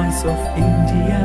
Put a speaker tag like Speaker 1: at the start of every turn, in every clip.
Speaker 1: voice of India.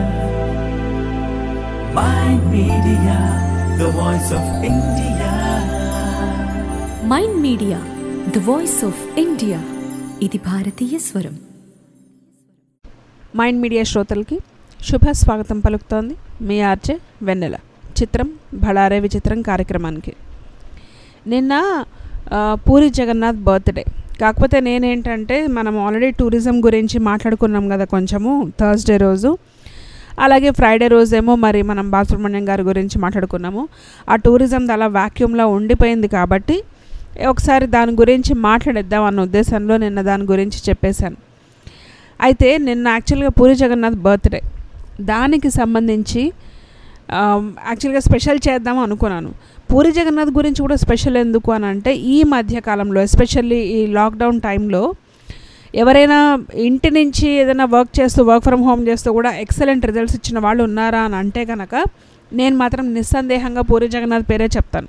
Speaker 1: Mind Media, the voice of India.
Speaker 2: Mind media the voice of India ఇది భారతీయ స్వరం
Speaker 3: mind media శ్రోతలకి శుభ స్వాగతం పలుకుతోంది మీ ఆర్జే వెన్నెల చిత్రం బళారే విచిత్రం కార్యక్రమానికి నిన్న ఆ, పూరి జగన్నాథ్ బర్త్డే కాకపోతే నేనేంటంటే మనం ఆల్రెడీ టూరిజం గురించి మాట్లాడుకున్నాం కదా కొంచెము థర్స్డే రోజు అలాగే ఫ్రైడే రోజేమో మరి మనం బాలసుబ్రహ్మణ్యం గారి గురించి మాట్లాడుకున్నాము ఆ టూరిజం అలా వాక్యూమ్లో ఉండిపోయింది కాబట్టి ఒకసారి దాని గురించి మాట్లాడేద్దాం అన్న ఉద్దేశంలో నిన్న దాని గురించి చెప్పేశాను అయితే నిన్న యాక్చువల్గా పూరి జగన్నాథ్ బర్త్డే దానికి సంబంధించి ఆమ్, యాక్చువల్గా స్పెషల్ చేద్దాం అనుకున్నాను పూరి జగన్నాథ్ గురించి కూడా స్పెషల్ ఎందుకు అని అంటే ఈ మధ్య కాలంలో ఎస్పెషల్లీ ఈ లాక్డౌన్ టైంలో ఎవరైనా ఇంటి నుంచి ఏదైనా వర్క్ చేస్తూ వర్క్ ఫ్రమ్ హోమ్ చేస్తూ కూడా ఎక్సలెంట్ రిజల్ట్స్ ఇచ్చిన వాళ్ళు ఉన్నారా అని అంటే కనుక నేను మాత్రం నిస్సందేహంగా పూరి జగన్నాథ్ పేరే చెప్తాను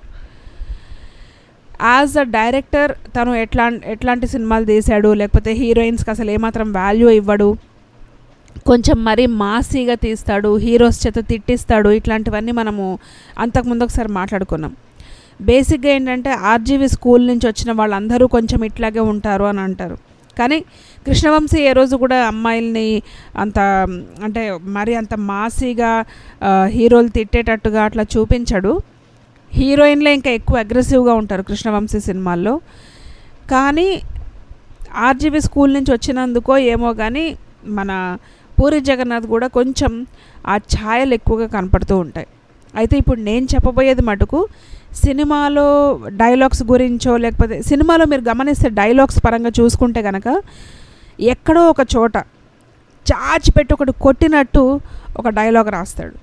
Speaker 3: యాజ్ అ డైరెక్టర్ తను ఎట్లా ఎట్లాంటి సినిమాలు తీశాడు లేకపోతే హీరోయిన్స్కి అసలు ఏమాత్రం వాల్యూ ఇవ్వడు కొంచెం మరీ మాసీగా తీస్తాడు హీరోస్ చేత తిట్టిస్తాడు ఇట్లాంటివన్నీ మనము అంతకుముందు ఒకసారి మాట్లాడుకున్నాం బేసిక్గా ఏంటంటే ఆర్జీవి స్కూల్ నుంచి వచ్చిన వాళ్ళందరూ కొంచెం ఇట్లాగే ఉంటారు అని అంటారు కానీ కృష్ణవంశీ ఏ రోజు కూడా అమ్మాయిల్ని అంత అంటే మరి అంత మాసీగా ఆ, హీరోలు తిట్టేటట్టుగా అట్లా చూపించడు హీరోయిన్లే ఇంకా ఎక్కువ అగ్రెసివ్గా ఉంటారు కృష్ణవంశీ సినిమాల్లో కానీ ఆర్జీవి స్కూల్ నుంచి వచ్చినందుకో ఏమో కానీ మన పూరి జగన్నాథ్ కూడా కొంచెం ఆ ఛాయలు ఎక్కువగా కనపడుతూ ఉంటాయి అయితే ఇప్పుడు నేను చెప్పబోయేది మటుకు సినిమాలో డైలాగ్స్ గురించో లేకపోతే సినిమాలో మీరు గమనిస్తే డైలాగ్స్ పరంగా చూసుకుంటే కనుక ఎక్కడో ఒక చోట చాచిపెట్టి ఒకటి కొట్టినట్టు ఒక డైలాగ్ రాస్తాడు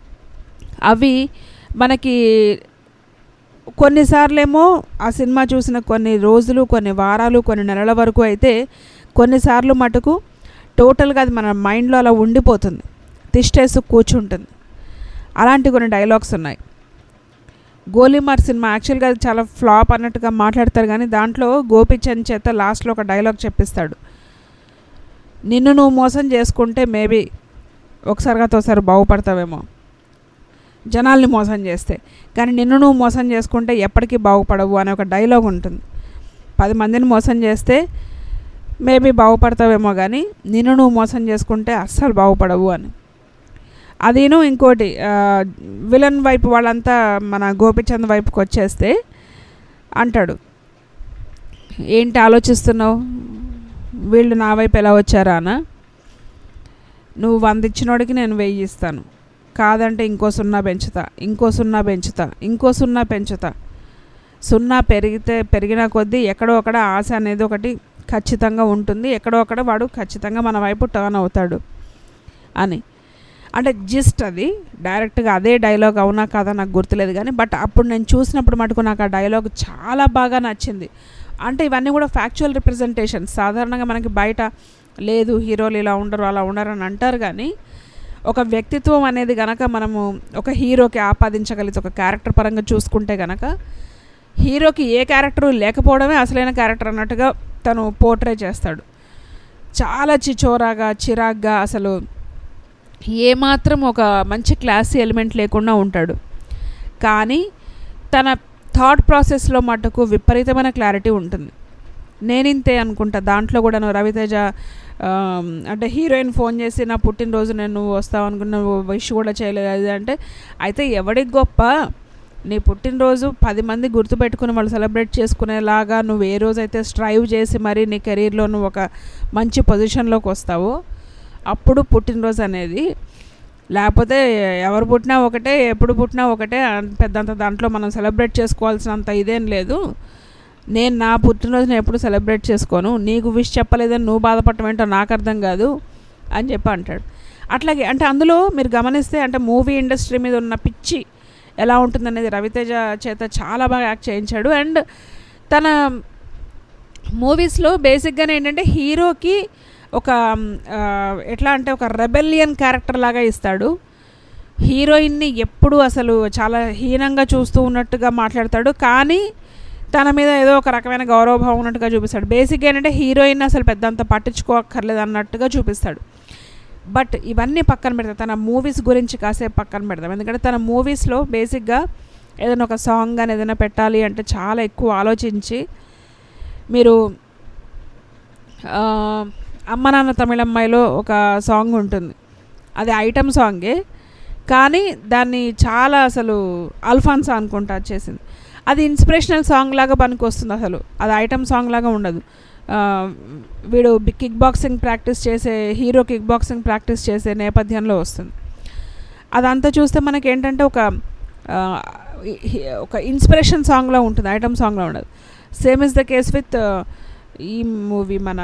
Speaker 3: అవి మనకి కొన్నిసార్లేమో ఆ సినిమా చూసిన కొన్ని రోజులు కొన్ని వారాలు కొన్ని నెలల వరకు అయితే కొన్నిసార్లు మటుకు టోటల్గా అది మన మైండ్లో అలా ఉండిపోతుంది తిష్టేసి కూర్చుంటుంది అలాంటి కొన్ని డైలాగ్స్ ఉన్నాయి గోలీమార్ సినిమా యాక్చువల్గా అది చాలా ఫ్లాప్ అన్నట్టుగా మాట్లాడతారు కానీ దాంట్లో గోపిచంద్ చేత లాస్ట్లో ఒక డైలాగ్ చెప్పిస్తాడు నిన్ను నువ్వు మోసం చేసుకుంటే మేబీ ఒకసారి కాదు ఒకసారి బాగుపడతావేమో జనాల్ని మోసం చేస్తే కానీ నిన్ను నువ్వు మోసం చేసుకుంటే ఎప్పటికీ బాగుపడవు అనే ఒక డైలాగ్ ఉంటుంది పది మందిని మోసం చేస్తే మేబీ బాగుపడతావేమో కానీ నిన్ను నువ్వు మోసం చేసుకుంటే అస్సలు బాగుపడవు అని అదిను ఇంకోటి ఆ, విలన్ వైపు వాళ్ళంతా మన గోపిచంద్ వైపుకి వచ్చేస్తే అంటాడు ఏంటి ఆలోచిస్తున్నావు వీళ్ళు నా వైపు ఎలా వచ్చారా అనా నువ్వు వంద ఇచ్చినోడికి నేను వెయ్యి ఇస్తాను కాదంటే ఇంకో సున్నా పెంచుతా ఇంకో సున్నా పెంచుతా ఇంకో సున్నా పెంచుతా సున్నా పెరిగితే పెరిగిన కొద్దీ ఎక్కడో అక్కడ ఆశ అనేది ఒకటి ఖచ్చితంగా ఉంటుంది ఎక్కడో అక్కడ వాడు ఖచ్చితంగా మన వైపు టర్న్ అవుతాడు అని అంటే జిస్ట్ అది డైరెక్ట్గా అదే డైలాగ్ అవునా కాదా నాకు గుర్తులేదు కానీ బట్ అప్పుడు నేను చూసినప్పుడు మటుకు నాకు ఆ డైలాగ్ చాలా బాగా నచ్చింది అంటే ఇవన్నీ కూడా ఫ్యాక్చువల్ రిప్రజెంటేషన్ సాధారణంగా మనకి బయట లేదు హీరోలు ఇలా ఉండరు అలా ఉండరు అని అంటారు కానీ ఒక వ్యక్తిత్వం అనేది గనక మనము ఒక హీరోకి ఆపాదించగలిగితే ఒక క్యారెక్టర్ పరంగా చూసుకుంటే గనక హీరోకి ఏ క్యారెక్టర్ లేకపోవడమే అసలైన క్యారెక్టర్ అన్నట్టుగా తను పోర్ట్రే చేస్తాడు చాలా చిచోరాగా చిరాగ్గా అసలు ఏమాత్రం ఒక మంచి క్లాసీ ఎలిమెంట్ లేకుండా ఉంటాడు కానీ తన థాట్ ప్రాసెస్లో మటుకు విపరీతమైన క్లారిటీ ఉంటుంది నేనింతే అనుకుంటా దాంట్లో కూడా నువ్వు రవితేజ ఆమ్, అంటే హీరోయిన్ ఫోన్ చేసి నా పుట్టినరోజు నేను నువ్వు వస్తావు అనుకున్న నువ్వు విష్ కూడా చేయలేదు అది అంటే అయితే ఎవడికి గొప్ప నీ పుట్టినరోజు పది మంది గుర్తుపెట్టుకుని వాళ్ళు సెలబ్రేట్ చేసుకునేలాగా నువ్వు ఏ రోజైతే స్ట్రైవ్ చేసి మరి నీ కెరీర్లో నువ్వు ఒక మంచి పొజిషన్లోకి వస్తావో అప్పుడు పుట్టినరోజు అనేది లేకపోతే ఎవరు పుట్టినా ఒకటే ఎప్పుడు పుట్టినా ఒకటే అన్- పెద్దంత దాంట్లో మనం సెలబ్రేట్ చేసుకోవాల్సినంత ఇదేం లేదు నేను నా పుట్టినరోజుని ఎప్పుడు సెలబ్రేట్ చేసుకోను నీకు విష్ చెప్పలేదని నువ్వు బాధపడటం ఏంటో నాకు అర్థం కాదు అని చెప్పి అంటాడు అట్లాగే అంటే అందులో మీరు గమనిస్తే అంటే మూవీ ఇండస్ట్రీ మీద ఉన్న పిచ్చి ఎలా ఉంటుందనేది రవితేజ చేత చాలా బాగా యాక్ట్ చేయించాడు అండ్ తన మూవీస్లో బేసిక్గానే ఏంటంటే హీరోకి ఒక ఆ, ఎట్లా అంటే ఒక రెబెలియన్ క్యారెక్టర్ లాగా ఇస్తాడు హీరోయిన్ని ఎప్పుడు అసలు చాలా హీనంగా చూస్తూ ఉన్నట్టుగా మాట్లాడతాడు కానీ తన మీద ఏదో ఒక రకమైన గౌరవభావం ఉన్నట్టుగా చూపిస్తాడు బేసిక్గా ఏంటంటే హీరోయిన్ అసలు పెద్దంత పట్టించుకోక్కర్లేదు అన్నట్టుగా చూపిస్తాడు బట్ ఇవన్నీ పక్కన పెడతాం తన మూవీస్ గురించి కాసేపు పక్కన పెడతాం ఎందుకంటే తన మూవీస్లో బేసిక్గా ఏదైనా ఒక సాంగ్ కానీ ఏదైనా పెట్టాలి అంటే చాలా ఎక్కువ ఆలోచించి మీరు ఆ, అమ్మ నాన్న తమిళమ్మాయిలో ఒక సాంగ్ ఉంటుంది అది ఐటమ్ సాంగే కానీ దాన్ని చాలా అసలు అల్ఫాన్సా అనుకుంటా అది చేసింది అది ఇన్స్పిరేషనల్ సాంగ్ లాగా పనికి వస్తుంది అసలు అది ఐటమ్ సాంగ్ లాగా ఉండదు ఆ, వీడు కిక్ బాక్సింగ్ ప్రాక్టీస్ చేసే హీరో కిక్ బాక్సింగ్ ప్రాక్టీస్ చేసే నేపథ్యంలో వస్తుంది అదంతా చూస్తే మనకి ఏంటంటే ఒక ఆ, ఈ- ఈ- ఒక ఇన్స్పిరేషన్ సాంగ్లో ఉంటుంది ఐటమ్ సాంగ్లో ఉండదు same is the case with ఈ మూవీ మన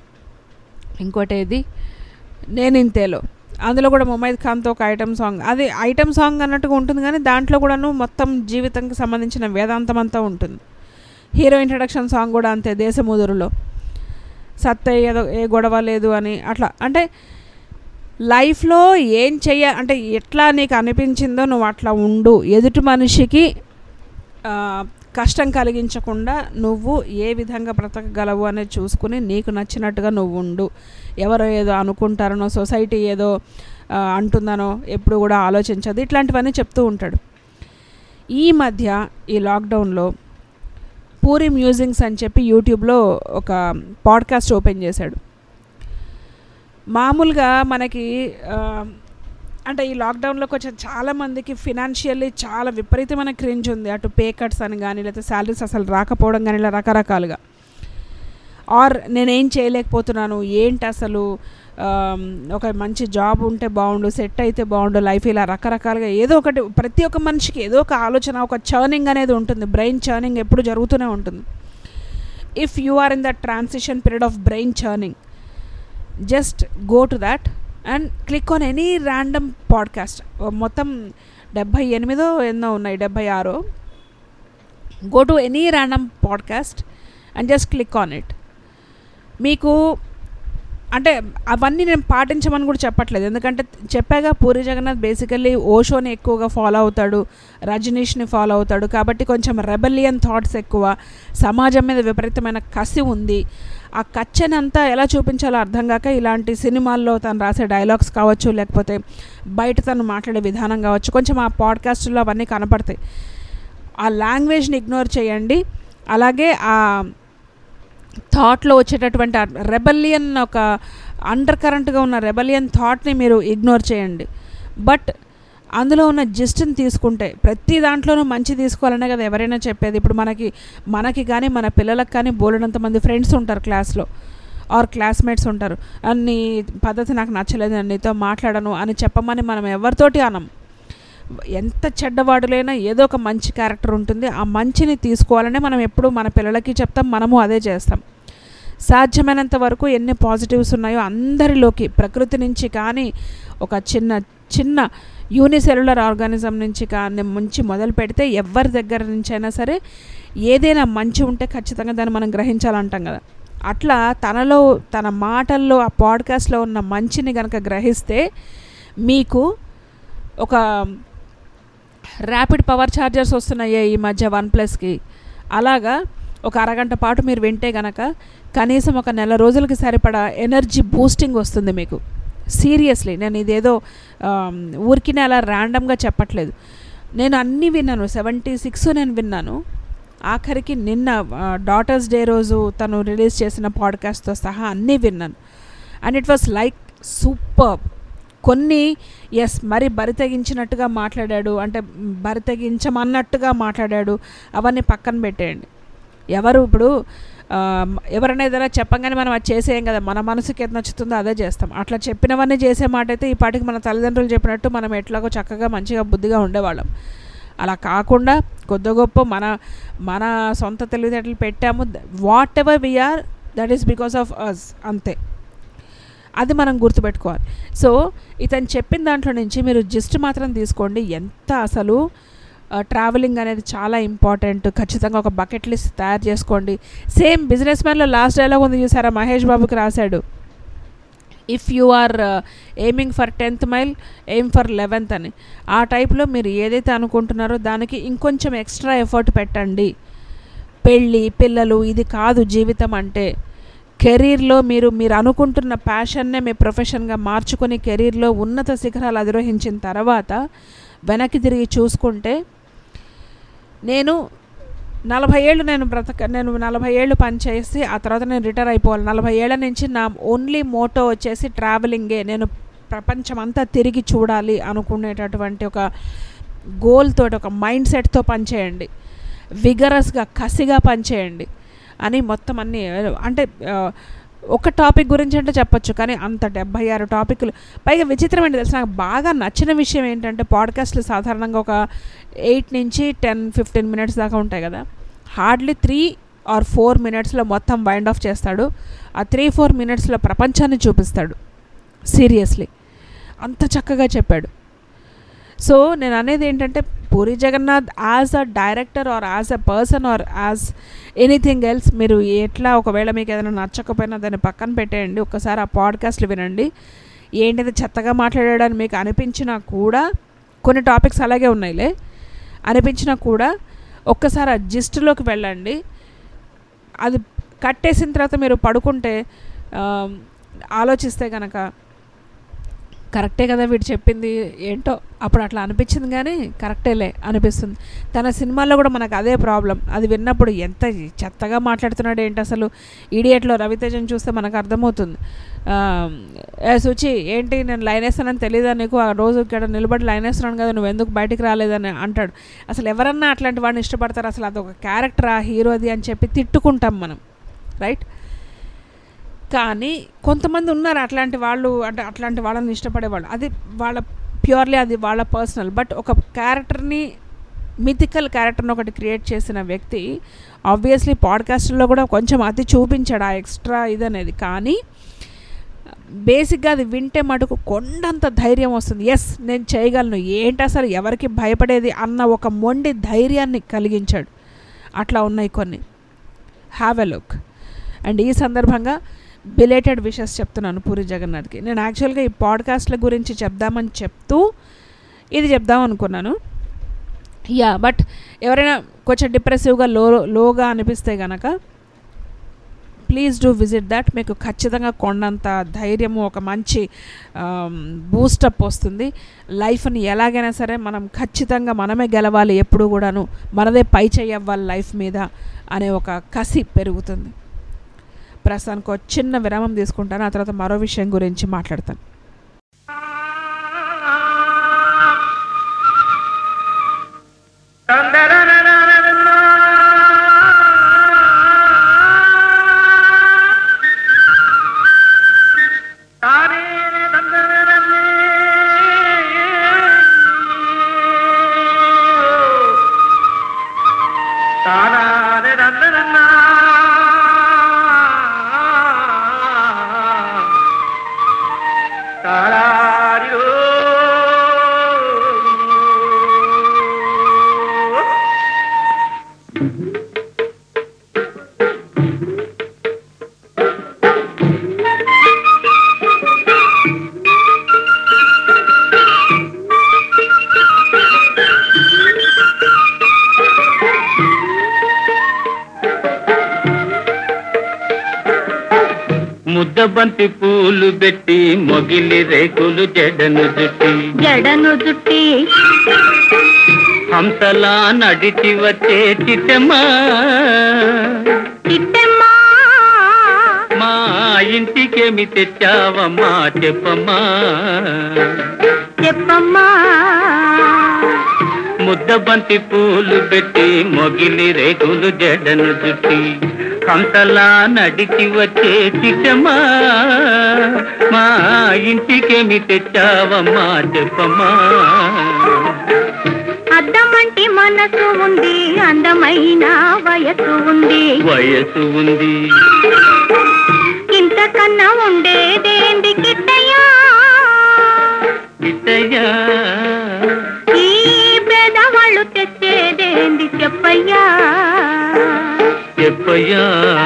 Speaker 3: ఇంకోటి ఏది నేను ఇంతేలో అందులో కూడా ముమైద్ ఖాన్తో ఒక ఐటమ్ సాంగ్ అది ఐటమ్ సాంగ్ అన్నట్టుగా ఉంటుంది కానీ దాంట్లో కూడాను మొత్తం జీవితంకి సంబంధించిన వేదాంతం అంతా ఉంటుంది హీరో ఇంట్రడక్షన్ సాంగ్ కూడా అంతే దేశముదురులో సత్తయ్య ఏదో ఏ గొడవ లేదు అని అట్లా అంటే లైఫ్లో ఏం చెయ్య అంటే ఎట్లా నీకు అనిపించిందో నువ్వు అట్లా ఉండు ఎదుటి మనిషికి ఆ, కష్టం కలిగించకుండా నువ్వు ఏ విధంగా బ్రతకగలవు అనేది చూసుకుని నీకు నచ్చినట్టుగా నువ్వు ఉండు ఎవరో ఏదో అనుకుంటారనో సొసైటీ ఏదో ఆ, అంటుందనో ఎప్పుడు కూడా ఆలోచించదు ఇట్లాంటివన్నీ చెప్తూ ఉంటాడు ఈ మధ్య ఈ లాక్డౌన్లో పూరి మ్యూజింగ్స్ అని చెప్పి యూట్యూబ్లో ఒక పాడ్కాస్ట్ ఓపెన్ చేశాడు మామూలుగా మనకి ఆ, అంటే ఈ లాక్డౌన్లో కొంచెం చాలామందికి ఫినాన్షియల్లీ చాలా విపరీతమైన క్రింజ్ ఉంది అటు పే కట్స్ అని కానీ లేకపోతే శాలరీస్ అసలు రాకపోవడం కానీ ఇలా రకరకాలుగా ఆర్ నేనేం చేయలేకపోతున్నాను ఏంటి అసలు ఆమ్, ఒక మంచి జాబ్ ఉంటే బాగుండు సెట్ అయితే బాగుండు లైఫ్ ఇలా రకరకాలుగా ఏదో ఒకటి ప్రతి ఒక్క మనిషికి ఏదో ఒక ఆలోచన ఒక చర్నింగ్ అనేది ఉంటుంది బ్రెయిన్ చర్నింగ్ ఎప్పుడు జరుగుతూనే ఉంటుంది if you are in the transition period of brain churning just go to that and click on any random podcast మొత్తం డెబ్భై ఎనిమిదో ఎన్నో ఉన్నాయి డెబ్భై ఆరో go to any random podcast and just click on it మీకు అంటే అవన్నీ నేను పాటించమని కూడా చెప్పట్లేదు ఎందుకంటే చెప్పాగా పూరి జగన్నాథ్ బేసికల్లీ ఓషోని ఎక్కువగా ఫాలో అవుతాడు రజనీష్ని ఫాలో అవుతాడు కాబట్టి కొంచెం రెబలియన్ థాట్స్ ఎక్కువ సమాజం మీద విపరీతమైన కసి ఉంది ఆ కచ్చనంతా ఎలా చూపించాలో అర్థం కాక ఇలాంటి సినిమాల్లో తను రాసే డైలాగ్స్ కావచ్చు లేకపోతే బయట తను మాట్లాడే విధానం కావచ్చు కొంచెం ఆ పాడ్కాస్ట్లో అవన్నీ కనపడతాయి ఆ లాంగ్వేజ్ని ఇగ్నోర్ చేయండి అలాగే ఆ థాట్లో వచ్చేటటువంటి రెబలియన్ ఒక అండర్ కరెంట్గా ఉన్న రెబలియన్ థాట్ని మీరు ఇగ్నోర్ చేయండి బట్ అందులో ఉన్న జిస్ట్ని తీసుకుంటే ప్రతి దాంట్లోనూ మంచి తీసుకోవాలనే కదా ఎవరైనా చెప్పేది ఇప్పుడు మనకి మనకి కానీ మన పిల్లలకు కానీ బోలెడంత మంది ఫ్రెండ్స్ ఉంటారు క్లాస్లో ఆర్ క్లాస్మేట్స్ ఉంటారు "ఆ, నీ పద్ధతి నాకు నచ్చలేదు నేను నీతో మాట్లాడను అని చెప్పమని మనం ఎవరితోటి అనం ఎంత చెడ్డవాడులైనా ఏదో ఒక మంచి క్యారెక్టర్ ఉంటుంది ఆ మంచిని తీసుకోవాలనే మనం ఎప్పుడు మన పిల్లలకి చెప్తాం మనము అదే చేస్తాం సాధ్యమైనంత వరకు ఎన్ని పాజిటివ్స్ ఉన్నాయో అందరిలోకి ప్రకృతి నుంచి కానీ ఒక చిన్న చిన్న యూనిసెల్యులర్ ఆర్గానిజం నుంచి కానీ ముంచి మొదలు పెడితే ఎవరి దగ్గర నుంచి అయినా సరే ఏదైనా మంచి ఉంటే ఖచ్చితంగా దాన్ని మనం గ్రహించాలంటాం కదా అట్లా తనలో తన మాటల్లో ఆ పాడ్కాస్ట్లో ఉన్న మంచిని కనుక గ్రహిస్తే మీకు ఒక ర్యాపిడ్ పవర్ ఛార్జర్స్ వస్తున్నాయి ఈ మధ్య వన్ ప్లస్కి అలాగా ఒక అరగంట పాటు మీరు వింటే గనక కనీసం ఒక నెల రోజులకి సరిపడా ఎనర్జీ బూస్టింగ్ వస్తుంది మీకు సీరియస్లీ నేను ఇదేదో ఆమ్, ఊరికినే అలా ర్యాండమ్గా చెప్పట్లేదు నేను అన్నీ విన్నాను సెవెంటీ సిక్స్ నేను విన్నాను ఆఖరికి నిన్న డాటర్స్ డే రోజు తను రిలీజ్ చేసిన పాడ్కాస్ట్తో సహా అన్నీ విన్నాను and it was like super కొన్ని ఎస్ మరి బరి తెగించినట్టుగా మాట్లాడాడు అంటే బరి తెగించమన్నట్టుగా మాట్లాడాడు అవన్నీ పక్కన పెట్టేయండి ఎవరు ఇప్పుడు ఆ, ఎవరైనా ఏదైనా చెప్పంగానే మనం అది చేసేయం కదా మన మనసుకి ఏది నచ్చుతుందో అదే చేస్తాం అట్లా చెప్పినవన్నీ చేసే మాట అయితే ఈ పాటికి మన తల్లిదండ్రులు చెప్పినట్టు మనం ఎట్లాగో చక్కగా మంచిగా బుద్ధిగా ఉండేవాళ్ళం అలా కాకుండా కొద్ది గొప్ప మన మన సొంత తెలివితేటలు పెట్టాము whatever we are that is because of us అంతే అది మనం గుర్తుపెట్టుకోవాలి సో ఇతను చెప్పిన దాంట్లో నుంచి మీరు జస్ట్ మాత్రం తీసుకోండి ఎంత అసలు ట్రావెలింగ్ అనేది చాలా ఇంపార్టెంట్ ఖచ్చితంగా ఒక బకెట్ లిస్ట్ తయారు చేసుకోండి సేమ్ బిజినెస్ మ్యాన్లో లాస్ట్ డైలాగ్ ఉంది చూసారా మహేష్ బాబుకి రాశాడు if you are aiming for tenth mile aim for eleventh అని ఆ టైప్లో మీరు ఏదైతే అనుకుంటున్నారో దానికి ఇంకొంచెం ఎక్స్ట్రా ఎఫర్ట్ పెట్టండి పెళ్ళి పిల్లలు ఇది కాదు జీవితం అంటే కెరీర్లో మీరు మీరు అనుకుంటున్న ప్యాషన్నే మీ ప్రొఫెషన్గా మార్చుకొని కెరీర్లో ఉన్నత శిఖరాలు అధిరోహించిన తర్వాత వెనక్కి తిరిగి చూసుకుంటే నేను నలభై ఏళ్ళు నేను బ్రతక నేను నలభై ఏళ్ళు పనిచేసి ఆ తర్వాత నేను రిటైర్ అయిపోవాలి నలభై ఏళ్ళ నుంచి నా ఓన్లీ మోటో వచ్చేసి ట్రావెలింగే నేను ప్రపంచం అంతా తిరిగి చూడాలి అనుకునేటటువంటి ఒక గోల్ తోటి ఒక మైండ్ సెట్తో పనిచేయండి విగరస్గా కసిగా పనిచేయండి అని మొత్తం అన్ని అంటే ఆ, ఒక టాపిక్ గురించి అంటే చెప్పొచ్చు కానీ అంత డెబ్బై ఆరు టాపిక్లు పైగా విచిత్రం ఏంటి తెలుసు నాకు బాగా నచ్చిన విషయం ఏంటంటే పాడ్కాస్ట్లు సాధారణంగా ఒక ఎయిట్ నుంచి టెన్ ఫిఫ్టీన్ మినిట్స్ దాకా ఉంటాయి కదా హార్డ్లీ త్రీ ఆర్ ఫోర్ మినిట్స్లో మొత్తం వైండ్ ఆఫ్ చేస్తాడు ఆ త్రీ ఫోర్ మినిట్స్లో ప్రపంచాన్ని చూపిస్తాడు సీరియస్లీ అంత చక్కగా చెప్పాడు సో నేను అనేది ఏంటంటే Puri Jagannath as a director or as a person or as anything else మీరు ఎట్లా ఒకవేళ మీకు ఏదైనా నచ్చకపోయినా దాన్ని పక్కన పెట్టేయండి ఒక్కసారి ఆ పాడ్కాస్ట్లు వినండి ఏంటిది చెత్తగా మాట్లాడాడని మీకు అనిపించినా కూడా కొన్ని టాపిక్స్ అలాగే ఉన్నాయిలే అనిపించినా కూడా ఒక్కసారి ఆ జిస్ట్లోకి వెళ్ళండి అది కట్టేసిన తర్వాత మీరు పడుకుంటే ఆ, ఆలోచిస్తే కనుక కరెక్టే కదా వీడు చెప్పింది ఏంటో అప్పుడు అట్లా అనిపించింది కానీ కరెక్టేలే అనిపిస్తుంది తన సినిమాల్లో కూడా మనకు అదే ప్రాబ్లం అది విన్నప్పుడు ఎంత చెత్తగా మాట్లాడుతున్నాడు ఏంటి అసలు ఈడియట్లో రవితేజను చూస్తే మనకు అర్థమవుతుంది ఆ, ఏ సుచి ఏంటి నేను లైన్ వేస్తానని తెలియదా నీకు ఆ రోజు ఇక్కడ నిలబడి లైన్ వేస్తున్నాను కదా నువ్వు ఎందుకు బయటికి రాలేదని అంటాడు అసలు ఎవరన్నా అట్లాంటి వాడిని ఇష్టపడతారు అసలు అదొక క్యారెక్టర్ ఆ హీరోది అని చెప్పి తిట్టుకుంటాం మనం రైట్ కానీ కొంతమంది ఉన్నారు అట్లాంటి వాళ్ళు అంటే అట్లాంటి వాళ్ళని ఇష్టపడేవాళ్ళు అది వాళ్ళ ప్యూర్లీ అది వాళ్ళ పర్సనల్ బట్ ఒక క్యారెక్టర్ని మిథికల్ క్యారెక్టర్ని ఒకటి క్రియేట్ చేసిన వ్యక్తి ఆబ్వియస్లీ పాడ్కాస్ట్లో కూడా కొంచెం అతి చూపించాడు ఆ ఎక్స్ట్రా ఇదనేది కానీ బేసిక్గా అది వింటే మటుకు కొండంత ధైర్యం వస్తుంది ఎస్ నేను చేయగలను ఏంటి అసలు ఎవరికి భయపడేది అన్న ఒక మొండి ధైర్యాన్ని కలిగించాడు అట్లా ఉన్నాయి కొన్ని హ్యావ్ ఎ లుక్ అండ్ ఈ సందర్భంగా బిలేటెడ్ విషెస్ చెప్తున్నాను పూరి జగన్నాథ్కి నేను యాక్చువల్గా ఈ పాడ్కాస్ట్ల గురించి చెప్దామని చెప్తూ ఇది చెప్దాం అనుకున్నాను యా బట్ ఎవరైనా కొంచెం డిప్రెసివ్గా లో లోగా అనిపిస్తే గనక ప్లీజ్ డూ విజిట్ దట్ మీకు ఖచ్చితంగా కొండంత ధైర్యము ఒక మంచి బూస్టప్ వస్తుంది లైఫ్ని ఎలాగైనా సరే మనం ఖచ్చితంగా మనమే గెలవాలి ఎప్పుడు కూడాను మనదే పై చెయ్యవ్వాలి లైఫ్ మీద అనే ఒక కసి పెరుగుతుంది ప్రస్తుతానికి ఒక చిన్న విరామం తీసుకుంటాను ఆ తర్వాత మరో విషయం గురించి మాట్లాడతాను
Speaker 4: ముద్దబంతి పూలు పెట్టి మొగిలి రేకులు జడను జుట్టి
Speaker 5: జడను జుట్టి
Speaker 4: హంసలా నడిచి వచ్చే చిట్టమ్మా
Speaker 5: చిట్టమ్మా
Speaker 4: మా ఇంటికేమి తెచ్చావమ్మా చెప్పమ్మా
Speaker 5: చెప్పమ్మా
Speaker 4: ముద్దబంతి పూలు పెట్టి మొగిలి రేకులు జడను జుట్టి హంసలా నడిచి వచ్చే చిట్టమ్మా మా ఇంటికేమి తెచ్చావమ్మా చెప్పమ్మా
Speaker 5: అద్దమంటి మనసు ఉంది అందమైన వయసు ఉంది
Speaker 4: వయసు ఉంది
Speaker 5: ఇంతకన్నా ఉండేదేంది కిట్టయ్యా
Speaker 4: ఇతయ్యా
Speaker 5: ఈ పేదవాళ్ళు తెచ్చేదేంది చెప్పయ్యా
Speaker 4: చెప్పయ్యా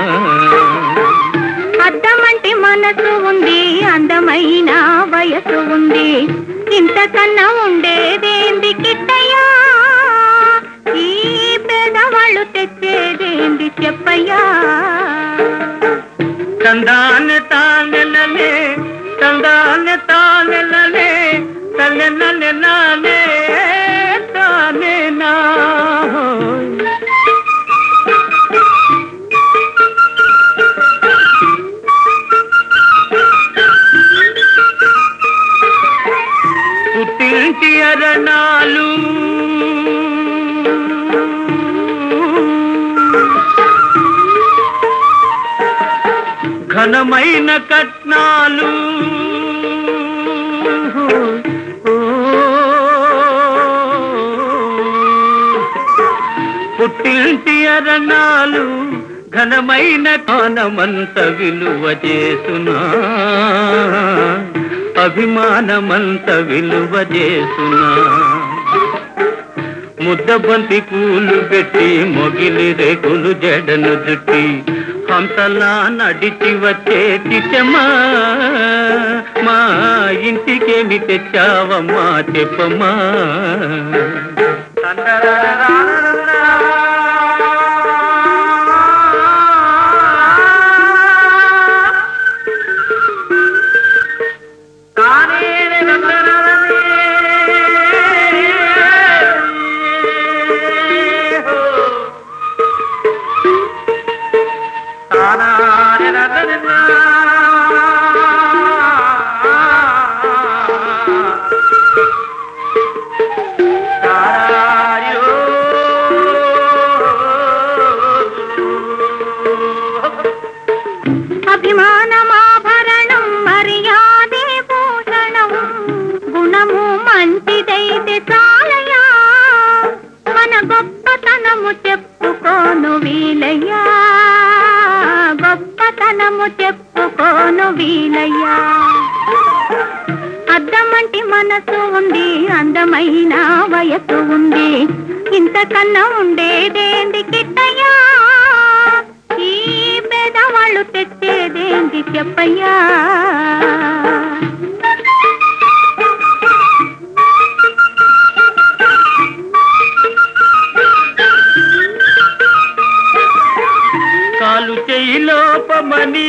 Speaker 5: అద్దమంటి మనసు ఉంది అందమైన వయసు ఉంది ఇంతకన్నా ఉండేదేంది కిట్టయ్యా ఈ పేదవాళ్ళు తెచ్చేదేంది చెప్పయ్యా
Speaker 4: కంద తానే నానే తానే నా పుట్టింటి అరణాలు ఘనమైన కట్నాలు పుట్టింటి అరణాలు ఘనమైన కానమంత విలువ చేసునా అభిమానమంత విలువ చేసునా ముద్దబంతి పూలు పెట్టి మొగిలి రేకులు జడను జుట్టి హంసలా నడిచి వచ్చే చిట్టమ్మా మా ఇంటికేమి తెచ్చావమ్మా చెప్పమ్మా
Speaker 5: అభిమానమాభరణం మర్యాదే భూషణం గుణము మంచిదైతే చాలయా మన గొప్పతనము చెప్పుకోను వీలయ్యా గొప్పతనము చెప్పుకోను వీలయ్యా అద్దమంటి మనసు ఉంది అందమైన వయసు ఉంది ఇంతకన్నా ఉండేదేంది కిట్టయ్యా ఈ పేదవాళ్ళు తెచ్చేదేంది చెప్పయ్యా
Speaker 4: కాలు చేయి లోపమని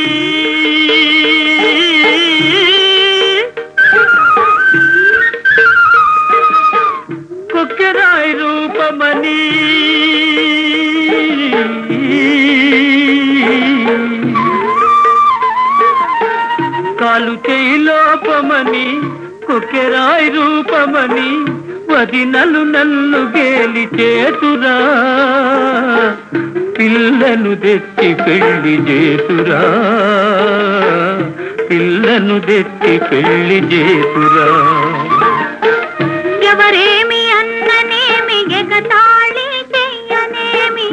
Speaker 4: కుక్కెరాయి రూపమని కాలు చేయి లోపమని కుక్కెరాయి రూపమని వదినలు నల్లు గేలి చేతురా పిల్లను తెచ్చి పెళ్లి చేతురా పిల్లను తెచ్చి పెళ్లి చేతురా
Speaker 5: ఎవరేమి అన్ననేమి ఎగతాళి చెయ్యనేమి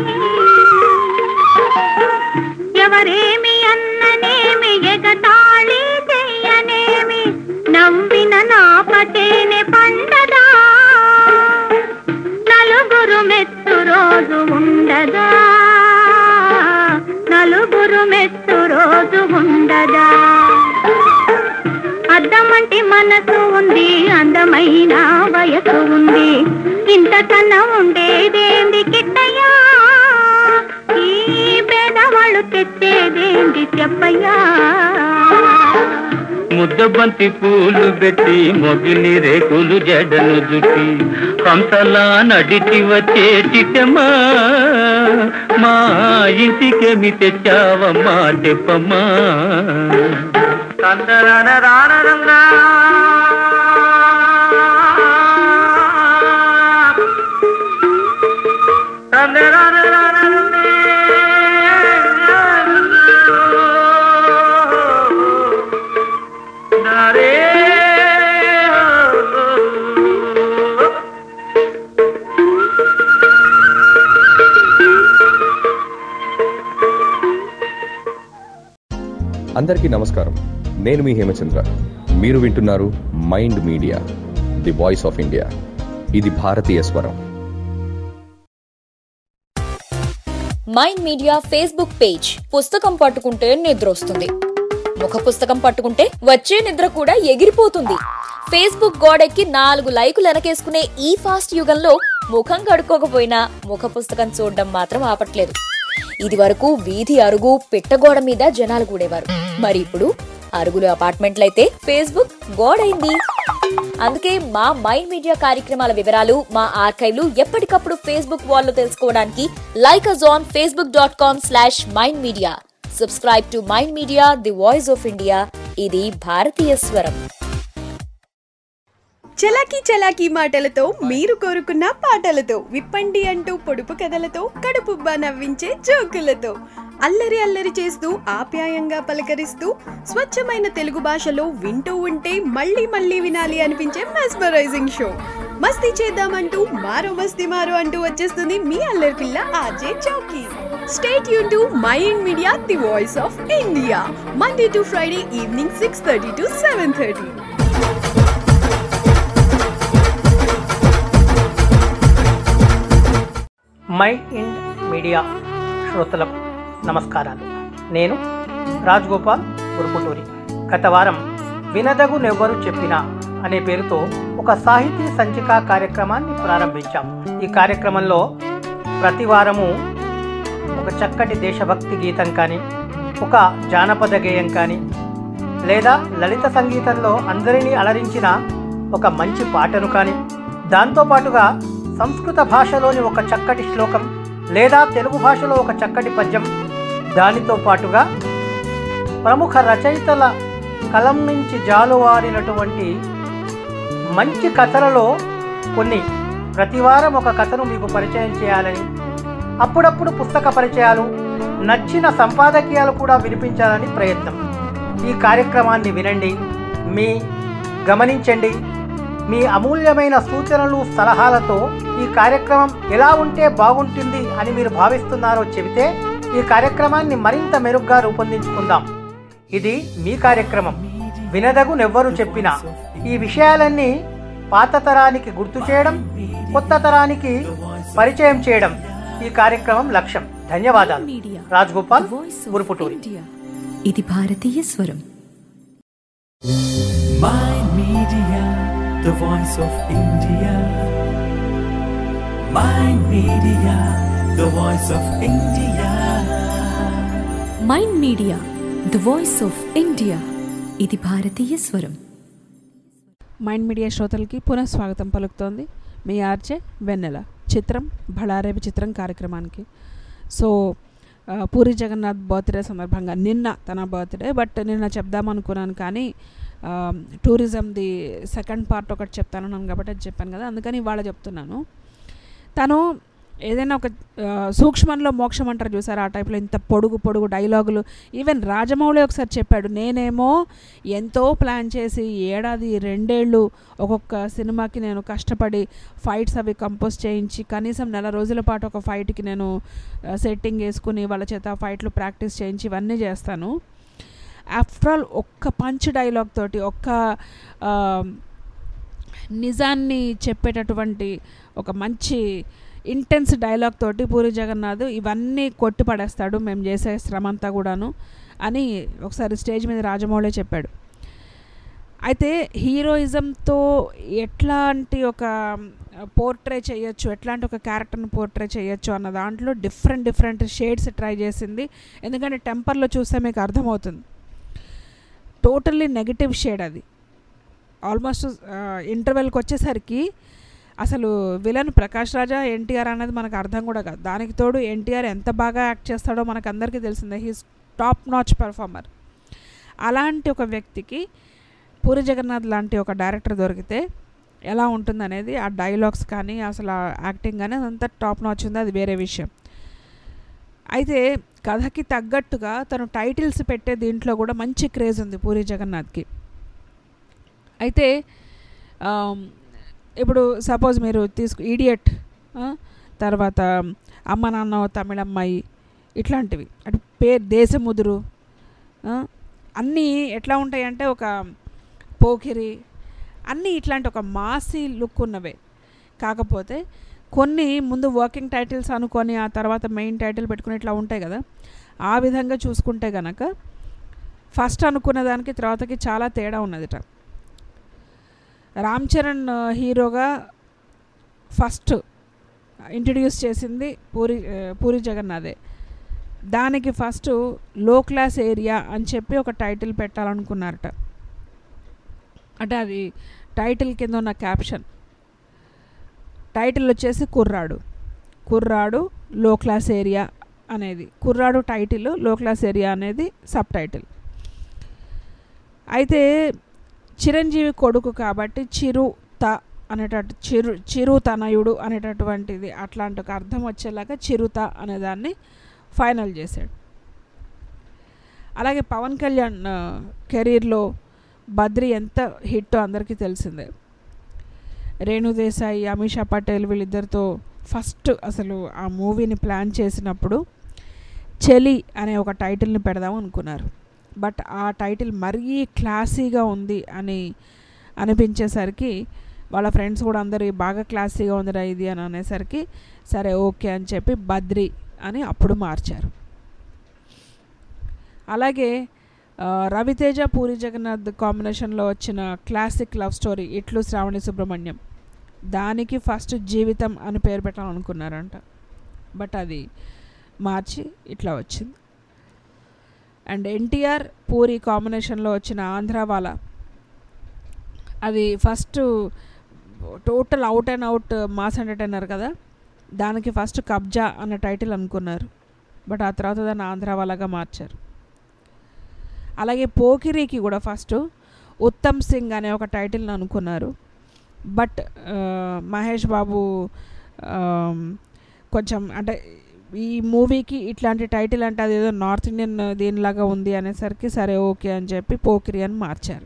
Speaker 5: ఎవరేమి అన్ననేమి ఎగతాళి చెయ్యనేమి నవ్విన నాపటేనే పండదా నలుగురు మెత్తు రోజు ఉండదా నలుగురు మెత్తు రోజు ఉండదా అద్దమంటి మనసు ఉంది అందమైన వయసు ఉంది ఇంతకన్నా ఉండేదేంది కిట్టయ్యా ఈ పేదవాళ్ళు తెచ్చేదేంది చెప్పయ్యా
Speaker 4: ముద్దబంతి పూలు పెట్టి మొగిలి రేకులు జడను జుట్టి హంసలా నడిచి వచ్చే చిట్టమ్మా మా ఇంటికేమి తెచ్చావమ్మా చెప్పమ్మా
Speaker 6: అందరికీ నమస్కారం నేను మీ హేమచంద్ర మీరు వింటున్నారు mind media the voice of India ఇది భారతీయ స్వరం
Speaker 7: మైండ్ మీడియా ఫేస్బుక్ పేజ్ పుస్తకం పట్టుకుంటే నిద్ర వస్తుంది ముఖ పుస్తకం పట్టుకుంటే వచ్చే నిద్ర కూడా ఎగిరిపోతుంది ఫేస్బుక్ గోడెక్కి నాలుగు లైకులు వెనకేసుకునే ఈ ఫాస్ట్ యుగంలో ముఖం కడుక్కోకపోయినా ముఖ పుస్తకం చూడడం మాత్రం ఆపట్లేదు ఇది వరకు వీధి అరుగు పిట్టగోడ మీద జనాలు కూడేవారు మరి ఇప్పుడు అరుగులు అపార్ట్మెంట్లయితే ఫేస్బుక్ గోడైంది అందుకే మా మైండ్ మీడియా కార్యక్రమాల వివరాలు మా ఆర్కైవ్లు ఎప్పటికప్పుడు ఫేస్బుక్ వాల్లో తెలుసుకోవడానికి like us on Facebook dot com slash mind media subscribe to mind media the voice of India ఇది భారతీయ స్వరం
Speaker 8: చలాకీ చలాకీ మాటలతో మీరు కోరుకున్న పాటలతో విప్పండి అంటూ పొడుపు కథలతో కడుపుబ్బా నవ్వించే జోకులతో అల్లరి అల్లరి చేస్తూ ఆప్యాయంగా పలకరిస్తూ స్వచ్ఛమైన తెలుగు భాషలో వింటూ ఉంటే మళ్ళీ మళ్ళీ వినాలి అనిపించే మెస్మరైజింగ్ షో మస్తీ చేద్దామంటూ మారో మస్తీ మారో అంటూ వచ్చేస్తుంది మీ అల్లరి పిల్ల ఆర్జే చౌకీ స్టేట్ యూన్ to mind media the voice of India Monday to Friday evening six thirty to seven thirty
Speaker 9: mind media శ్రోతలకు నమస్కారాలు నేను రాజ్గోపాల్ గురుపుటూరి గత వారం వినదగు నెవ్వరు చెప్పిన అనే పేరుతో ఒక సాహితీ సంచిక కార్యక్రమాన్ని ప్రారంభించాం ఈ కార్యక్రమంలో ప్రతి వారము ఒక చక్కటి దేశభక్తి గీతం కానీ ఒక జానపద గేయం కానీ లేదా లలిత సంగీతంలో అందరినీ అలరించిన ఒక మంచి పాటను కానీ దాంతోపాటుగా సంస్కృత భాషలోని ఒక చక్కటి శ్లోకం లేదా తెలుగు భాషలో ఒక చక్కటి పద్యం దానితో పాటుగా ప్రముఖ రచయితల కలం నుంచి జాలువారినటువంటి మంచి కథలలో కొన్ని ప్రతివారం ఒక కథను మీకు పరిచయం చేయాలని అప్పుడప్పుడు పుస్తక పరిచయాలు నచ్చిన సంపాదకీయాలు కూడా వినిపించాలని ప్రయత్నం ఈ కార్యక్రమాన్ని వినండి మీ గమనించండి మీ అమూల్యమైన సూచనలు సలహాలతో ఈ కార్యక్రమం ఎలా ఉంటే బాగుంటుంది అని మీరు భావిస్తున్నారో చెబితే ఈ కార్యక్రమాన్ని మరింత మెరుగ్గా రూపొందించుకుందాం ఇది మీ కార్యక్రమం వినదగు నెవ్వరు చెప్పినా ఈ విషయాలన్నీ పాత తరానికి గుర్తు చేయడం కొత్త తరానికి పరిచయం చేయడం ఈ కార్యక్రమం లక్ష్యం ధన్యవాదాలు
Speaker 2: media
Speaker 9: Rajgopal
Speaker 2: voice of
Speaker 9: Guruputuri
Speaker 2: India ఇది భారతీయ స్వరం
Speaker 1: Mind Media, the voice of India. Mind Media, the voice of India.
Speaker 2: Mind media the voice of India ఇది భారతీయ స్వరం
Speaker 3: మైండ్ మీడియా శ్రోతలకి పునః స్వాగతం పలుకుతోంది మీ ఆర్జే వెన్నెల చిత్రం బళారేవి చిత్రం కార్యక్రమానికి సో ఆ, పూరి జగన్నాథ్ బర్త్డే సందర్భంగా నిన్న తన బర్త్డే బట్ నిన్న చెప్దామనుకున్నాను కానీ ఆ, టూరిజంది సెకండ్ పార్ట్ ఒకటి చెప్తానన్నాను కాబట్టి అది చెప్పాను కదా అందుకని ఇవాళ చెప్తున్నాను తను ఏదైనా ఒక ఆ, సూక్ష్మంలో మోక్షం అంటారు చూసారు ఆ టైప్లో ఇంత పొడుగు పొడుగు డైలాగులు ఈవెన్ రాజమౌళి ఒకసారి చెప్పాడు నేనేమో ఎంతో ప్లాన్ చేసి ఏడాది రెండేళ్ళు ఒక్కొక్క సినిమాకి నేను కష్టపడి ఫైట్స్ అవి కంపోజ్ చేయించి కనీసం నెల రోజుల పాటు ఒక ఫైట్కి నేను సెట్టింగ్ వేసుకుని వాళ్ళ చేత ఫైట్లు ప్రాక్టీస్ చేయించి ఇవన్నీ చేస్తాను ఆఫ్టర్ ఆల్ ఒక్క పంచ్ డైలాగ్ తోటి ఒక్క ఆ, నిజాన్ని చెప్పేటటువంటి ఒక మంచి ఇంటెన్స్ డైలాగ్ తోటి పూరి జగన్నాథ్ ఇవన్నీ కొట్టి పడేస్తాడు మేము చేసే శ్రమ అంతా కూడాను అని ఒకసారి స్టేజ్ మీద రాజమౌళి చెప్పాడు అయితే హీరోయిజంతో ఎట్లాంటి ఒక పోర్ట్రే చేయొచ్చు ఎట్లాంటి ఒక క్యారెక్టర్ని పోర్ట్రే చేయొచ్చు అన్న దాంట్లో డిఫరెంట్ డిఫరెంట్ షేడ్స్ ట్రై చేసింది ఎందుకంటే టెంపర్లో చూస్తే మీకు అర్థమవుతుంది టోటల్లీ నెగిటివ్ షేడ్ అది ఆల్మోస్ట్ ఇంటర్వెల్కి వచ్చేసరికి అసలు విలన్ ప్రకాష్ రాజా ఎన్టీఆర్ అనేది మనకు అర్థం కూడా కాదు దానికి తోడు ఎన్టీఆర్ ఎంత బాగా యాక్ట్ చేస్తాడో మనకు అందరికీ తెలిసిందే హీస్ టాప్ నాచ్ పెర్ఫార్మర్ అలాంటి ఒక వ్యక్తికి పూరి జగన్నాథ్ లాంటి ఒక డైరెక్టర్ దొరికితే ఎలా ఉంటుందనేది ఆ డైలాగ్స్ కానీ అసలు ఆ యాక్టింగ్ కానీ అదంతా టాప్ నాచ్ ఉంది అది వేరే విషయం అయితే కథకి తగ్గట్టుగా తను టైటిల్స్ పెట్టే దీంట్లో కూడా మంచి క్రేజ్ ఉంది పూరి జగన్నాథ్కి అయితే ఆమ్, ఇప్పుడు సపోజ్ మీరు తీసుకు ఈడియట్ తర్వాత అమ్మ నాన్న ఓ తమిళమ్మాయి ఇట్లాంటివి అటు పేరు దేశముదురు ఆ, అన్నీ ఎట్లా ఉంటాయంటే ఒక పోకిరి అన్నీ ఇట్లాంటి ఒక మాసి లుక్ ఉన్నవే కాకపోతే కొన్ని ముందు వర్కింగ్ టైటిల్స్ అనుకొని ఆ తర్వాత మెయిన్ టైటిల్ పెట్టుకుని ఇట్లా ఉంటాయి కదా ఆ విధంగా చూసుకుంటే గనక ఫస్ట్ అనుకున్న దానికి తర్వాతకి చాలా తేడా ఉన్నదిట రామ్ చరణ్ ఆ, హీరోగా ఫస్ట్ ఇంట్రడ్యూస్ చేసింది పూరి ఆ, పూరి జగన్నాథే దానికి ఫస్ట్ లో క్లాస్ ఏరియా అని చెప్పి ఒక టైటిల్ పెట్టాలనుకున్నారట అంటే అది టైటిల్ కింద ఉన్న క్యాప్షన్ టైటిల్ వచ్చేసి కుర్రాడు కుర్రాడు లో క్లాస్ ఏరియా అనేది కుర్రాడు టైటిల్ లో క్లాస్ ఏరియా అనేది సబ్ టైటిల్ అయితే చిరంజీవి కొడుకు కాబట్టి చిరు త అనేటట్టు చిరు చిరు తనయుడు అనేటటువంటిది అట్లాంటి ఒక అర్థం వచ్చేలాగా చిరుత అనేదాన్ని ఫైనల్ చేశాడు అలాగే పవన్ కళ్యాణ్ ఆ, కెరీర్లో బద్రి ఎంత హిట్ అందరికీ తెలిసిందే రేణు దేశాయి అమిషా పటేల్ వీళ్ళిద్దరితో ఫస్ట్ అసలు ఆ మూవీని ప్లాన్ చేసినప్పుడు చెలి అనే ఒక టైటిల్ని పెడదాం అనుకున్నారు బట్ ఆ టైటిల్ మరీ క్లాసీగా ఉంది అని అనిపించేసరికి వాళ్ళ ఫ్రెండ్స్ కూడా అందరూ బాగా క్లాసీగా ఉందిరా ఇది అని అనేసరికి సరే ఓకే అని చెప్పి బద్రి అని అప్పుడు మార్చారు అలాగే ఆ, రవితేజ పూరి జగన్నాథ్ కాంబినేషన్లో వచ్చిన క్లాసిక్ లవ్ స్టోరీ ఇట్లు శ్రావణి సుబ్రహ్మణ్యం దానికి ఫస్ట్ జీవితం అని పేరు పెట్టాలనుకున్నారంట బట్ అది మార్చి ఇట్లా వచ్చింది అండ్ ఎన్టీఆర్ పూరి కాంబినేషన్లో వచ్చిన ఆంధ్రావాల అది first total out and out mass entertainer కదా దానికి ఫస్ట్ కబ్జా అన్న టైటిల్ అనుకున్నారు బట్ ఆ తర్వాత దాన్ని ఆంధ్రావాలాగా మార్చారు అలాగే పోకిరికి కూడా ఫస్ట్ ఉత్తమ్ సింగ్ అనే ఒక టైటిల్ని అనుకున్నారు బట్ ఆ, మహేష్ బాబు ఆ, కొంచెం అంటే ఈ మూవీకి ఇట్లాంటి టైటిల్ అంటే అదేదో నార్త్ ఇండియన్ దీనిలాగా ఉంది అనేసరికి సరే ఓకే అని చెప్పి పోకిరి అని మార్చారు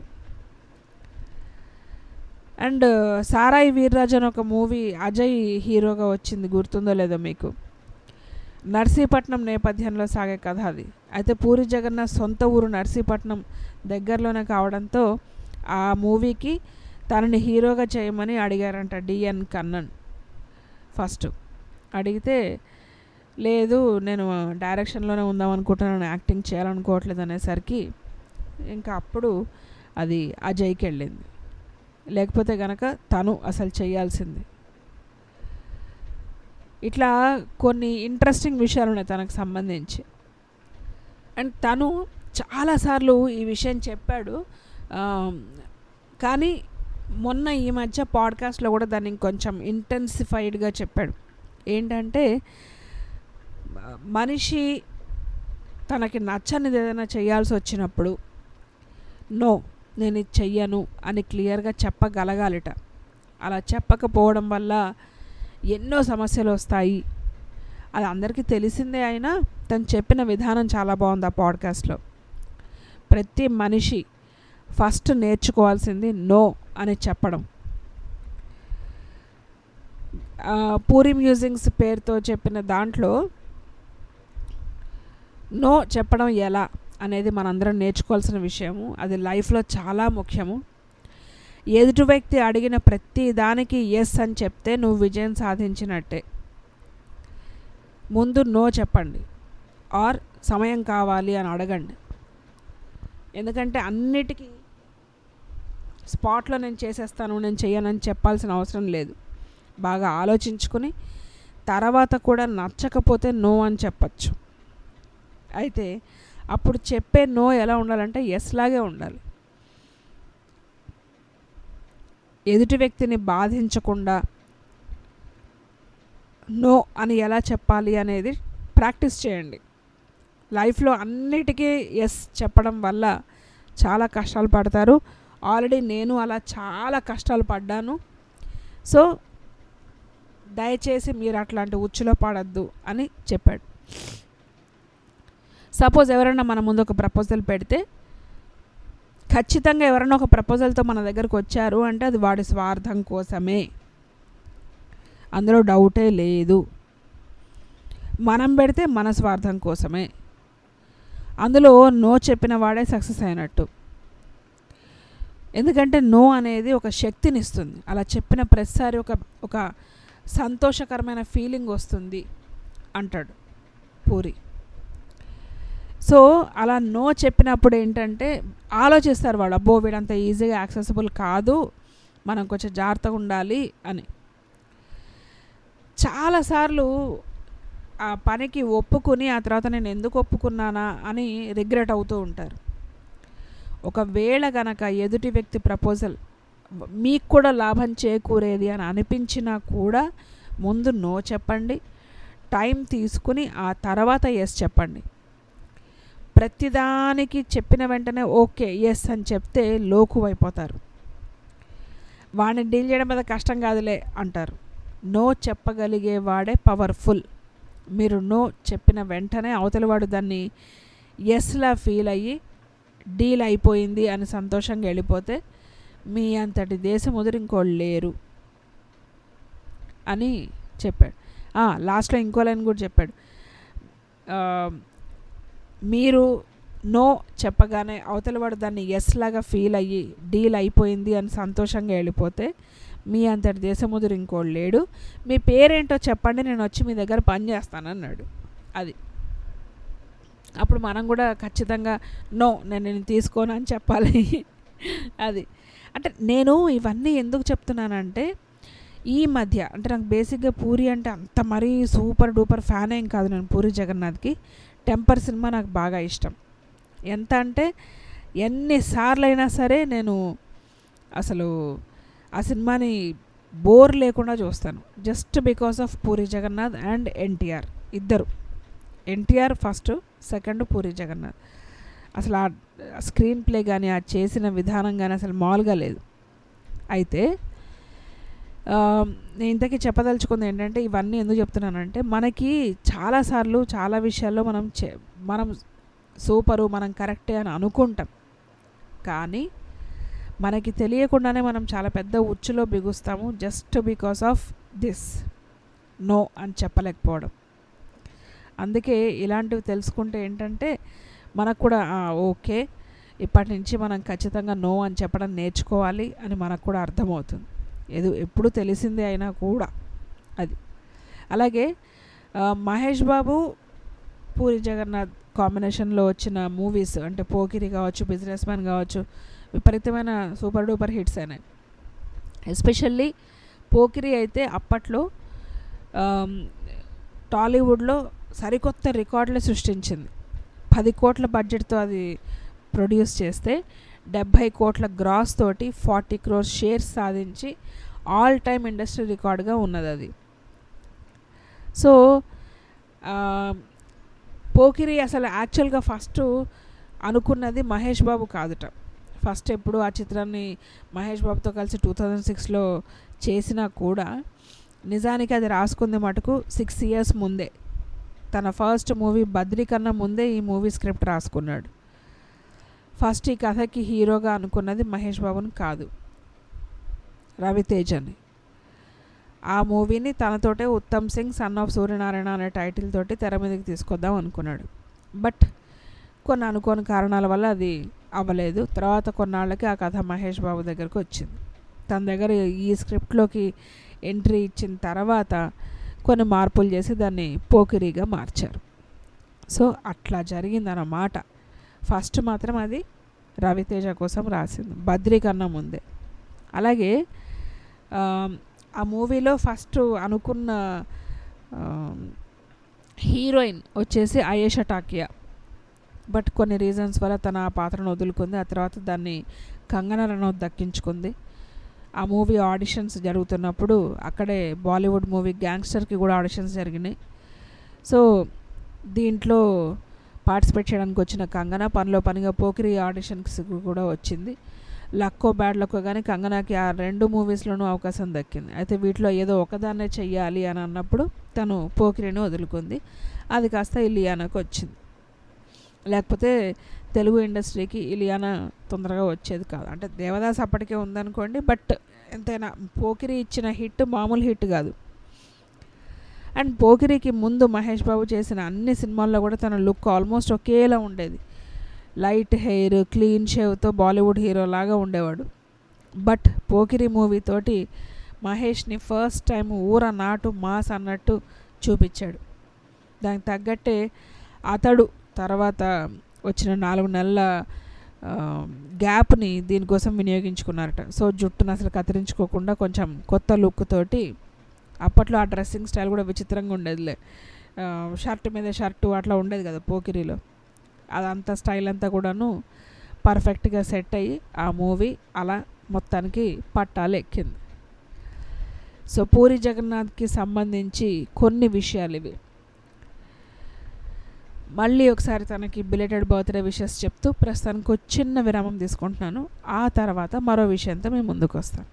Speaker 3: అండ్ సారాయి వీర్రాజ్ అని ఒక మూవీ అజయ్ హీరోగా వచ్చింది గుర్తుందో లేదో మీకు నర్సీపట్నం నేపథ్యంలో సాగే కథ అది అయితే పూరి జగన్నాథ్ సొంత ఊరు నర్సీపట్నం దగ్గరలోనే కావడంతో ఆ మూవీకి తనని హీరోగా చేయమని అడిగారంట డిఎన్ కన్నన్ ఫస్ట్ అడిగితే లేదు నేను డైరెక్షన్లోనే ఉందాం అనుకుంటున్నాను యాక్టింగ్ చేయాలనుకోవట్లేదు అనేసరికి ఇంకా అప్పుడు అది అజయ్కి వెళ్ళింది లేకపోతే గనక తను అసలు చేయాల్సింది ఇట్లా కొన్ని ఇంట్రెస్టింగ్ విషయాలు ఉన్నాయి తనకు సంబంధించి అండ్ తను చాలాసార్లు ఈ విషయం చెప్పాడు ఆ, కానీ మొన్న ఈ మధ్య పాడ్కాస్ట్లో కూడా దాన్ని ఇంకొంచెం ఇంటెన్సిఫైడ్గా చెప్పాడు ఏంటంటే మ- మనిషి తనకి నచ్చనిది ఏదైనా చేయాల్సి వచ్చినప్పుడు నో నేను ఇది చెయ్యను అని క్లియర్గా చెప్పగలగాలిట అలా చెప్పకపోవడం వల్ల ఎన్నో సమస్యలు వస్తాయి అది అందరికీ తెలిసిందే అయినా తను చెప్పిన విధానం చాలా బాగుంది ఆ పాడ్కాస్ట్లో ప్రతి మనిషి ఫస్ట్ నేర్చుకోవాల్సింది నో అని చెప్పడం ఆ, పూరి మ్యూజింగ్స్ పేరుతో చెప్పిన దాంట్లో నో చెప్పడం ఎలా అనేది మనందరం నేర్చుకోవాల్సిన విషయము అది లైఫ్లో చాలా ముఖ్యము ఎదుటి వ్యక్తి అడిగిన ప్రతి దానికి ఎస్ అని చెప్తే నువ్వు విజయం సాధించినట్టే ముందు నో చెప్పండి ఆర్ సమయం కావాలి అని అడగండి ఎందుకంటే అన్నిటికీ స్పాట్లో నేను చేసేస్తాను నేను చెయ్యనని చెప్పాల్సిన అవసరం లేదు బాగా ఆలోచించుకుని తర్వాత కూడా నచ్చకపోతే నో అని చెప్పచ్చు అయితే అప్పుడు చెప్పే నో ఎలా ఉండాలంటే ఎస్ లాగే ఉండాలి ఎదుటి వ్యక్తిని బాధించకుండా నో అని ఎలా చెప్పాలి అనేది ప్రాక్టీస్ చేయండి లైఫ్లో అన్నిటికీ ఎస్ చెప్పడం వల్ల చాలా కష్టాలు పడతారు ఆల్రెడీ నేను అలా చాలా కష్టాలు పడ్డాను సో దయచేసి మీరు అట్లాంటి ఉచ్చులో పడద్దు అని చెప్పాడు సపోజ్ ఎవరైనా మన ముందు ఒక ప్రపోజల్ పెడితే ఖచ్చితంగా ఎవరైనా ఒక ప్రపోజల్తో మన దగ్గరకు వచ్చారు అంటే అది వాడి స్వార్థం కోసమే అందులో డౌటే లేదు మనం పెడితే మన స్వార్థం కోసమే అందులో నో చెప్పిన వాడే సక్సెస్ అయినట్టు ఎందుకంటే నో అనేది ఒక శక్తిని ఇస్తుంది అలా చెప్పిన ప్రతిసారి ఒక ఒక సంతోషకరమైన ఫీలింగ్ వస్తుంది అంటాడు పూరి సో అలా నో చెప్పినప్పుడు ఏంటంటే ఆలోచిస్తారు వాళ్ళు అబ్బో వీడంత ఈజీగా యాక్సెసిబుల్ కాదు మనం కొంచెం జాగ్రత్తగా ఉండాలి అని చాలాసార్లు ఆ పనికి ఒప్పుకుని ఆ తర్వాత నేను ఎందుకు ఒప్పుకున్నానా అని రిగ్రెట్ అవుతూ ఉంటారు ఒకవేళ గనక ఎదుటి వ్యక్తి ప్రపోజల్ మీకు కూడా లాభం చేకూరేది అని అనిపించినా కూడా ముందు నో చెప్పండి టైం తీసుకుని ఆ తర్వాత ఎస్ చెప్పండి ప్రతిదానికి చెప్పిన వెంటనే ఓకే ఎస్ అని చెప్తే లోకు అయిపోతారు వాడిని డీల్ చేయడం మీద కష్టం కాదులే అంటారు నో చెప్పగలిగే వాడే పవర్ఫుల్ మీరు నో చెప్పిన వెంటనే అవతలివాడు దాన్ని ఎస్లా ఫీల్ అయ్యి డీల్ అయిపోయింది అని సంతోషంగా వెళ్ళిపోతే మీ అంతటి దేశం ముదురు ఇంకోళ్ళు లేరు అని చెప్పాడు లాస్ట్లో ఇంకో లైన్ కూడా చెప్పాడు ఆ, మీరు నో చెప్పగానే అవతలవాడు దాన్ని ఎస్ లాగా ఫీల్ అయ్యి డీల్ అయిపోయింది అని సంతోషంగా వెళ్ళిపోతే మీ అంతటి దేశముదురు ఇంకోడు లేడు మీ పేరేంటో చెప్పండి నేను వచ్చి మీ దగ్గర పని చేస్తాను అన్నాడు అది అప్పుడు మనం కూడా ఖచ్చితంగా నో నేను నేను తీసుకోను అని చెప్పాలి అది అంటే నేను ఇవన్నీ ఎందుకు చెప్తున్నానంటే ఈ మధ్య అంటే నాకు బేసిక్గా పూరి అంటే అంత మరీ సూపర్ డూపర్ ఫ్యాన్ ఏం కాదు నేను పూరి జగన్నాథ్కి టెంపర్ సినిమా నాకు బాగా ఇష్టం ఎంత అంటే ఎన్నిసార్లు అయినా సరే నేను అసలు ఆ సినిమాని బోర్ లేకుండా చూస్తాను just because of Puri Jagannath and NTR ఇద్దరు NTR first second Puri Jagannath అసలు ఆ స్క్రీన్ ప్లే కానీ ఆ చేసిన విధానం కానీ అసలు మామూలుగా లేదు అయితే ఆ, నేను ఇంతకీ చెప్పదలుచుకుంది ఏంటంటే ఇవన్నీ ఎందుకు చెప్తున్నానంటే మనకి చాలాసార్లు చాలా విషయాల్లో మనం చే మనం సూపరు మనం కరెక్టే అని అనుకుంటాం కానీ మనకి తెలియకుండానే మనం చాలా పెద్ద ఉచ్చులో బిగుస్తాము just because of this no అని చెప్పలేకపోవడం అందుకే ఇలాంటివి తెలుసుకుంటే ఏంటంటే మనకు కూడా "ఆ, ఓకే ఇప్పటి నుంచి మనం ఖచ్చితంగా నో అని చెప్పడం నేర్చుకోవాలి అని మనకు కూడా అర్థమవుతుంది ఏదో ఎప్పుడు తెలిసిందే అయినా కూడా అది అలాగే ఆ, మహేష్ బాబు పూరి జగన్నాథ్ కాంబినేషన్లో వచ్చిన మూవీస్ అంటే పోకిరి కావచ్చు బిజినెస్ మ్యాన్ కావచ్చు విపరీతమైన సూపర్ డూపర్ హిట్స్ అయినాయి ఎస్పెషల్లీ పోకిరి అయితే అప్పట్లో ఆమ్, టాలీవుడ్లో సరికొత్త రికార్డులు సృష్టించింది పది కోట్ల బడ్జెట్తో అది ప్రొడ్యూస్ చేస్తే డెబ్భై కోట్ల గ్రాస్ తోటి ఫార్టీ క్రోర్స్ షేర్స్ సాధించి ఆల్ టైమ్ ఇండస్ట్రీ రికార్డుగా ఉన్నది అది సో ఆ, పోకిరి అసలు యాక్చువల్గా ఫస్ట్ అనుకున్నది మహేష్ బాబు కాదుట ఫస్ట్ ఎప్పుడు ఆ చిత్రాన్ని మహేష్ బాబుతో కలిసి టూ థౌజండ్ సిక్స్లో చేసినా కూడా నిజానికి అది రాసుకుంది మటుకు సిక్స్ ఇయర్స్ ముందే తన ఫస్ట్ మూవీ బద్రి కన్నా ముందే ఈ మూవీ స్క్రిప్ట్ రాసుకున్నాడు ఫస్ట్ ఈ కథకి హీరోగా అనుకున్నది మహేష్ బాబుని కాదు రవితేజ్ అని ఆ మూవీని తనతోటే ఉత్తమ్ సింగ్ సన్ ఆఫ్ సూర్యనారాయణ అనే టైటిల్ తోటి తెర మీదకి తీసుకొద్దాం అనుకున్నాడు బట్ కొన్ని అనుకోని కారణాల వల్ల అది అవ్వలేదు తర్వాత కొన్నాళ్ళకి ఆ కథ మహేష్ బాబు దగ్గరకు వచ్చింది తన దగ్గర ఈ స్క్రిప్ట్లోకి ఎంట్రీ ఇచ్చిన తర్వాత కొన్ని మార్పులు చేసి దాన్ని పోకిరీగా మార్చారు సో అట్లా జరిగిందన్నమాట ఫస్ట్ మాత్రం అది రవితేజ కోసం రాసింది బద్రి కన్నా ముందే అలాగే ఆ, ఆ మూవీలో ఫస్ట్ అనుకున్న ఆ, హీరోయిన్ వచ్చేసి అయేషా టాకియా బట్ కొన్ని రీజన్స్ వల్ల తన ఆ పాత్రను వదులుకుంది ఆ తర్వాత దాన్ని కంగనా రనౌత్ దక్కించుకుంది ఆ మూవీ ఆడిషన్స్ జరుగుతున్నప్పుడు అక్కడే బాలీవుడ్ మూవీ గ్యాంగ్స్టర్కి కూడా ఆడిషన్స్ జరిగినాయి సో దీంట్లో పార్టిసిపేట్ చేయడానికి వచ్చిన కంగన పనిలో పనిగా పోకిరి ఆడిషన్స్ కూడా వచ్చింది లక్కో బ్యాడ్ లక్కో కానీ కంగనాకి ఆ రెండు మూవీస్లోనూ అవకాశం దక్కింది అయితే వీటిలో ఏదో ఒకదాన్నే చెయ్యాలి అని అన్నప్పుడు తను పోకిరిని వదులుకుంది అది కాస్త ఇలియానాకు వచ్చింది లేకపోతే తెలుగు ఇండస్ట్రీకి ఇలియానా తొందరగా వచ్చేది కాదు అంటే దేవదాస్ అప్పటికే ఉందనుకోండి బట్ ఎంతైనా పోకిరి ఇచ్చిన హిట్ మామూలు హిట్ కాదు అండ్ పోకిరికి ముందు మహేష్ బాబు చేసిన అన్ని సినిమాల్లో కూడా తన లుక్ ఆల్మోస్ట్ ఒకేలా ఉండేది లైట్ హెయిర్ క్లీన్ షేవ్తో బాలీవుడ్ హీరో లాగా ఉండేవాడు బట్ పోకిరి మూవీ తోటి మహేష్ని ఫస్ట్ టైం ఊర నాటు మాస్ అన్నట్టు చూపించాడు దానికి తగ్గట్టే అతడు తర్వాత వచ్చిన నాలుగు నెలల ఆ, గ్యాప్ని దీనికోసం వినియోగించుకున్నారట సో జుట్టును అసలు కత్తిరించుకోకుండా కొంచెం కొత్త లుక్ తోటి అప్పట్లో ఆ డ్రెస్సింగ్ స్టైల్ కూడా విచిత్రంగా ఉండేదిలే ఆ, షర్ట్ మీద షర్టు అట్లా ఉండేది కదా పోకిరిలో అదంతా స్టైల్ అంతా కూడాను పర్ఫెక్ట్గా సెట్ అయ్యి ఆ మూవీ అలా మొత్తానికి పట్టాలు ఎక్కింది సో పూరి జగన్నాథ్కి సంబంధించి కొన్ని విషయాలు ఇవి మళ్ళీ ఒకసారి తనకి బిలేటెడ్ బర్త్డే విషెస్ చెప్తూ ప్రస్తుతానికి ఒక చిన్న విరామం తీసుకుంటున్నాను ఆ తర్వాత మరో విషయంతో మేము ముందుకు వస్తాను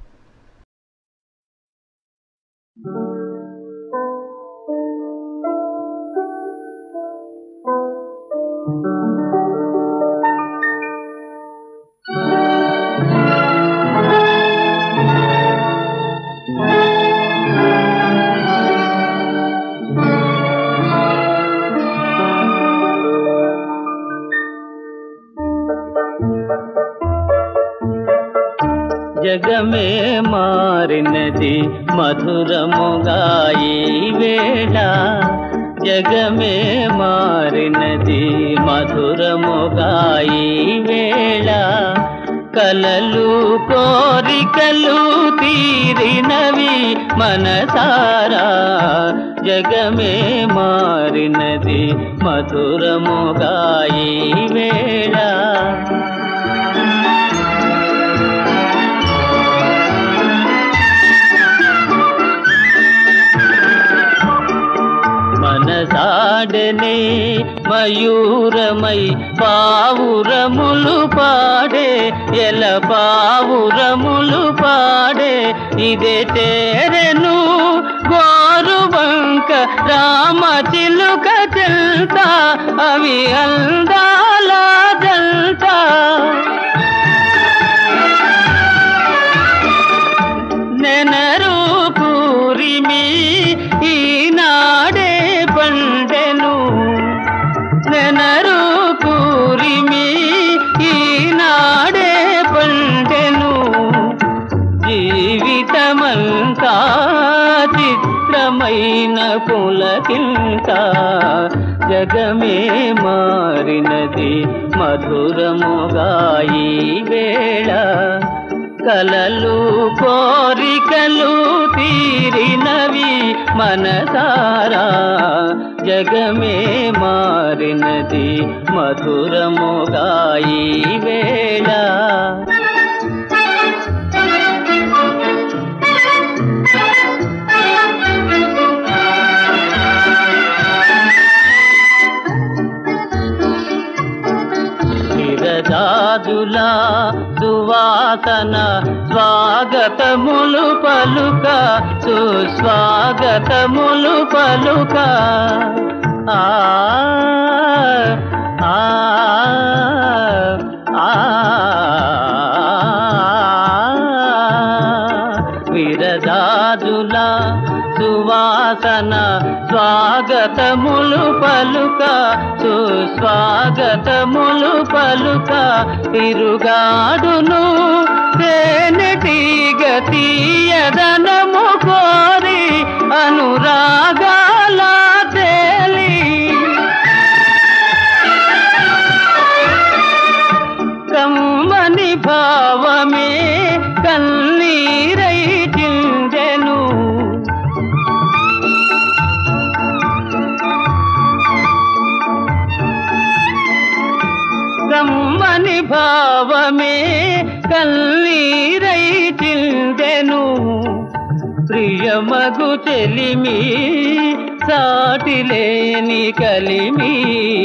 Speaker 4: జగమే మారినది మధురముగా ఈ వేళ జగమే మారినది మధురముగా ఈ వేళ కలలు కోరికలు తీరినవి మనసారా జగమే మారినది మధురముగా ఈ వేళ మనసాడనే మయూరమై పావురములు పాడే ఎల పావురములు పాడే ఇదే తేరెను గోరుబంక రామ చిలుక చెల్తా అవి అందాల జల్తా నెనరు పూరిమి ఈనాడే పండెను నెనరు పూరిమి ఈనాడే పండెను జీవితమంతా చిత్రమైన పులకింత జగమే మారినది మధురముగా ఈ వేళ కలలు కోరికలు తీరినవి మనసారా జగమే మారినది మధురముగా ఈ వేళ విరజాజుల సువాసన స్వాగతములు పలుక సుస్వాగతములు పలుక ఆ ఆ ఆ విరజాజుల సువాసన స్వాగతములు పలుక సుస్వాగతములు పలుక తిరుగాడును తేనెటీగ తీయదనము కోరి అనురాగాల తేలి కమ్మని భావమే కన్నీరై చిందెను కమ్మని భావమే కన్నీరై చిందెను ప్రియమగు చెలిమి సాటిలేని కలిమి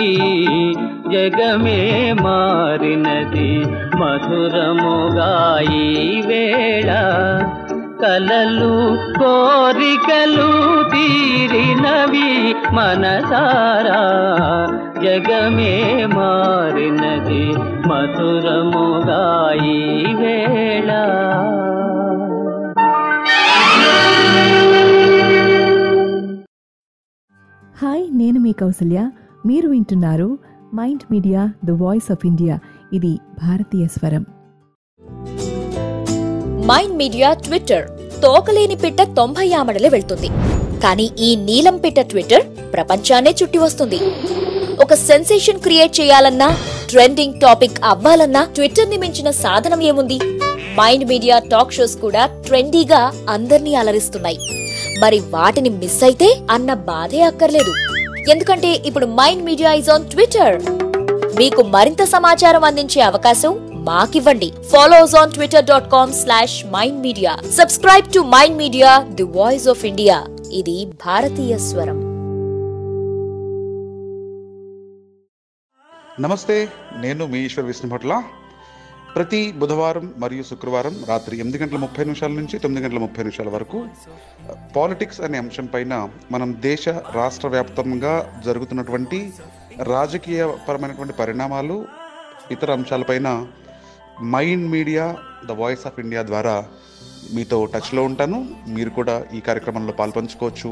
Speaker 4: జగమే మారినది మధురముగా ఈ వేళ కలలు కోరికలు తీరినవి మనసారా జగమే మారినది మధురముగా ఈ వేళ
Speaker 10: హాయ్ నేను మీ కౌసల్య మీరు వింటున్నారు mind media the voice of India ఇది భారతీయ స్వరం
Speaker 7: మైండ్ మీడియా ట్విట్టర్ తోకలేని పిట్ట తొంభై ఆమడలే వెళ్తుంది కానీ ఈ నీలం పిట్ట ట్విట్టర్ ప్రపంచాన్నే చుట్టి వస్తుంది ఒక సెన్సేషన్ క్రియేట్ చేయాలన్నా ట్రెండింగ్ టాపిక్ అవ్వాలన్నా ట్విట్టర్ ని మించిన సాధనం ఏముంది మైండ్ మీడియా టాక్ షోస్ కూడా ట్రెండీగా అందర్నీ అలరిస్తున్నాయి మరి వాటిని మిస్ అయితే అన్న బాధే అక్కర్లేదు ఎందుకంటే ఇప్పుడు mind media is on Twitter మీకు మరింత సమాచారం అందించే అవకాశం మాకివ్వండి follow us on Twitter dot com slash mind media subscribe to mind media the voice of India ఇది భారతీయ స్వరం
Speaker 11: నమస్తే నేను మీ ఈశ్వర్ విష్ణుభట్ల ప్రతి బుధవారం మరియు శుక్రవారం రాత్రి ఎనిమిది గంటల ముప్పై నిమిషాల నుంచి తొమ్మిది గంటల ముప్పై నిమిషాల వరకు పాలిటిక్స్ అనే అంశం పైన మనం దేశ రాష్ట్ర వ్యాప్తంగా జరుగుతున్నటువంటి రాజకీయ పరమైనటువంటి పరిణామాలు ఇతర అంశాలపైన mind media the voice of India ద్వారా మీతో టచ్లో ఉంటాను మీరు కూడా ఈ కార్యక్రమంలో పాల్పంచుకోవచ్చు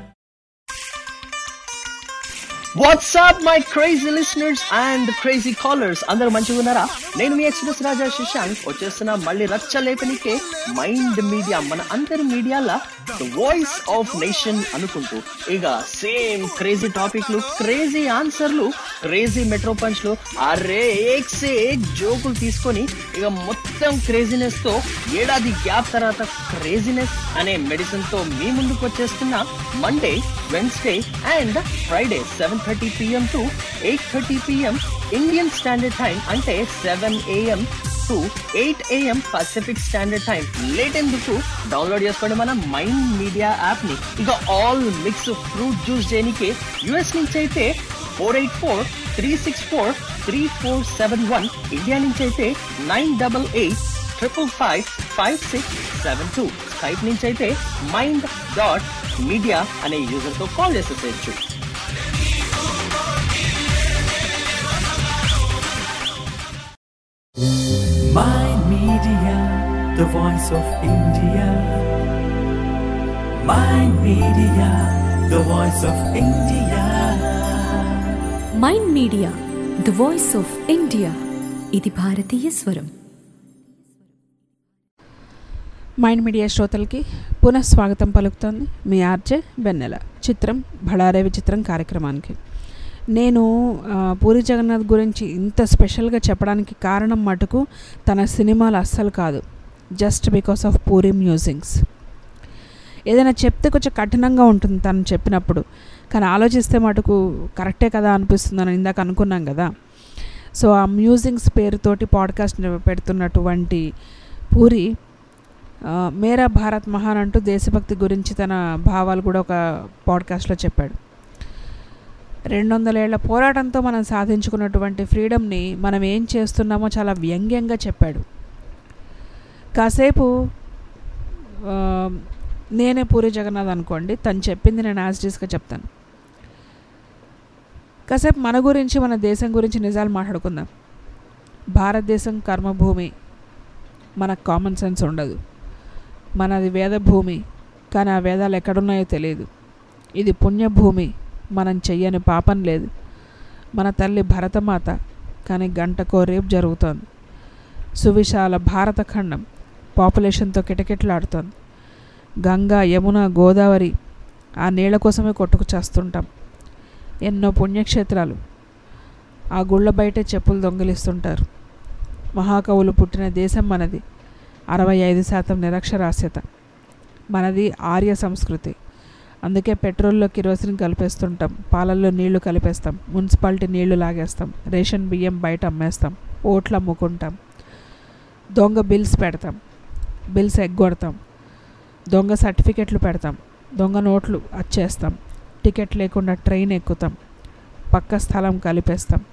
Speaker 12: WhatsApp my crazy listeners and crazy callers అందరూ మంచిగా ఉన్నారా నేను మీ ఎక్స్ప్రెస్ రాజా శశాంక్ వచ్చేస్తున్నా మళ్ళీ రచ్చ లేపనికే మైండ్ మీడియా మన అందరి మీడియాల ద వాయిస్ ఆఫ్ నేషన్ అనుకుంటూ ఇక సేమ్ క్రేజీ టాపిక్లు క్రేజీ ఆన్సర్లు క్రేజీ మెట్రో పంచ్లు అరే ఏక్ సే ఏక్ జోకులు తీసుకొని ఇక మొత్తం క్రేజీనెస్ తో ఏడాది గ్యాప్ తర్వాత క్రేజీనెస్ అనే మెడిసిన్ తో మీ ముందుకు వచ్చేస్తున్న Monday Wednesday and Friday seven thirty PM to eight thirty PM Indian standard time అంటే seven AM to eight AM Pacific standard time late ఎందుకు డౌన్లోడ్ చేసుకోండి మన మైండ్ మీడియా యాప్ ని ఇక ఆల్ మిక్స్ ఫ్రూట్ జ్యూస్ చేయడానికి యుఎస్ నుంచి అయితే four eight four three six four three four seven one India నుంచి అయితే nine double eight triple five five six seven two Skype నుంచి అయితే మైండ్ డాట్ మీడియా అనే యూజర్ తో కాల్ చేసేసేయచ్చు
Speaker 1: Mind Media, the voice of India. Mind Media, the voice of India.
Speaker 2: Mind media the voice of India ఇది భారతీయ స్వరం
Speaker 3: mind media శ్రోతలకి పునః స్వాగతం పలుకుతోంది మీ ఆర్జే వెన్నెల చిత్రం భళారే విచిత్రం కార్యక్రమానికి నేను ఆ, పూరి జగన్నాథ్ గురించి ఇంత స్పెషల్గా చెప్పడానికి కారణం మటుకు తన సినిమాలు అస్సలు కాదు just because of Puri musings ఏదైనా చెప్తే కొంచెం కఠినంగా ఉంటుంది తను చెప్పినప్పుడు కానీ ఆలోచిస్తే మటుకు కరెక్టే కదా అనిపిస్తుంది అని ఇందాక అనుకున్నాం కదా సో ఆ మ్యూజింగ్స్ పేరుతోటి పాడ్కాస్ట్ పెడుతున్నటువంటి పూరి ఆ, మేరా భారత్ మహాన్ అంటూ దేశభక్తి గురించి తన భావాలు కూడా ఒక పాడ్కాస్ట్లో చెప్పాడు రెండు వందల ఏళ్ల పోరాటంతో మనం సాధించుకున్నటువంటి ఫ్రీడమ్ని మనం ఏం చేస్తున్నామో చాలా వ్యంగ్యంగా చెప్పాడు కాసేపు ఆ, నేనే పూరి జగన్నాథ్ అనుకోండి తను చెప్పింది నేను యాజిటీస్గా చెప్తాను కాసేపు మన గురించి మన దేశం గురించి నిజాలు మాట్లాడుకుందాం భారతదేశం కర్మభూమి మనకు కామన్ సెన్స్ ఉండదు మనది వేద భూమి కానీ ఆ వేదాలు ఎక్కడున్నాయో తెలియదు ఇది పుణ్యభూమి మనం చెయ్యని పాపం లేదు మన తల్లి భరతమాత కానీ గంటకో రేపు జరుగుతోంది సువిశాల భారతఖండం పాపులేషన్తో కిటకిటలాడుతోంది గంగా యమున గోదావరి ఆ నీళ్ల కోసమే కొట్టుకు చేస్తుంటాం ఎన్నో పుణ్యక్షేత్రాలు ఆ గుళ్ళ బయటే చెప్పులు దొంగిలిస్తుంటారు మహాకవులు పుట్టిన దేశం మనది అరవై ఐదు శాతం నిరక్షరాస్యత మనది ఆర్య సంస్కృతి అందుకే పెట్రోల్లో కిరోసిన్ కలిపేస్తుంటాం పాలల్లో నీళ్లు కలిపేస్తాం మున్సిపాలిటీ నీళ్లు లాగేస్తాం రేషన్ బియ్యం బయట అమ్మేస్తాం ఓట్లు అమ్ముకుంటాం దొంగ బిల్స్ పెడతాం బిల్స్ ఎగ్గొడతాం దొంగ సర్టిఫికెట్లు పెడతాం దొంగ నోట్లు అచ్చేస్తాం టికెట్ లేకుండా ట్రైన్ ఎక్కుతాం పక్క స్థలం కలిపేస్తాం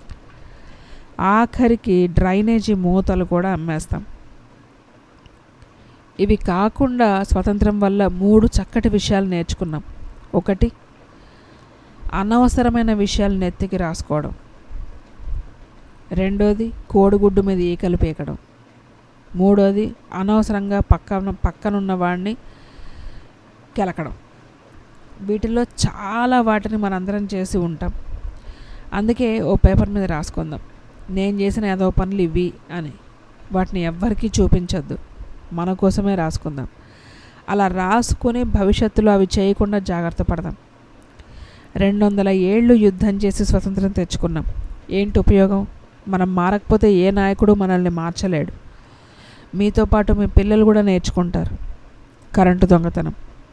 Speaker 3: ఆఖరికి డ్రైనేజీ మూతలు కూడా అమ్మేస్తాం ఇవి కాకుండా స్వతంత్రం వల్ల మూడు చక్కటి విషయాలు నేర్చుకున్నాం ఒకటి అనవసరమైన విషయాలు నెత్తికి రాసుకోవడం రెండోది కోడిగుడ్డు మీద ఈకలు పీకడం మూడోది అనవసరంగా పక్కన పక్కనున్న వాడిని కెలకడం వీటిల్లో చాలా వాటిని మనందరం చేసి ఉంటాం అందుకే ఓ పేపర్ మీద రాసుకుందాం నేను చేసిన ఏదో పనులు ఇవి అని వాటిని ఎవ్వరికీ చూపించొద్దు మన కోసమే రాసుకుందాం అలా రాసుకొని భవిష్యత్తులో అవి చేయకుండా జాగ్రత్త పడదాం రెండు వందల ఏళ్ళు యుద్ధం చేసి స్వతంత్రం తెచ్చుకున్నాం ఏంటి ఉపయోగం మనం మారకపోతే ఏ నాయకుడు మనల్ని మార్చలేడు మీతో పాటు మీ పిల్లలు కూడా నేర్చుకుంటారు కరెంటు దొంగతనం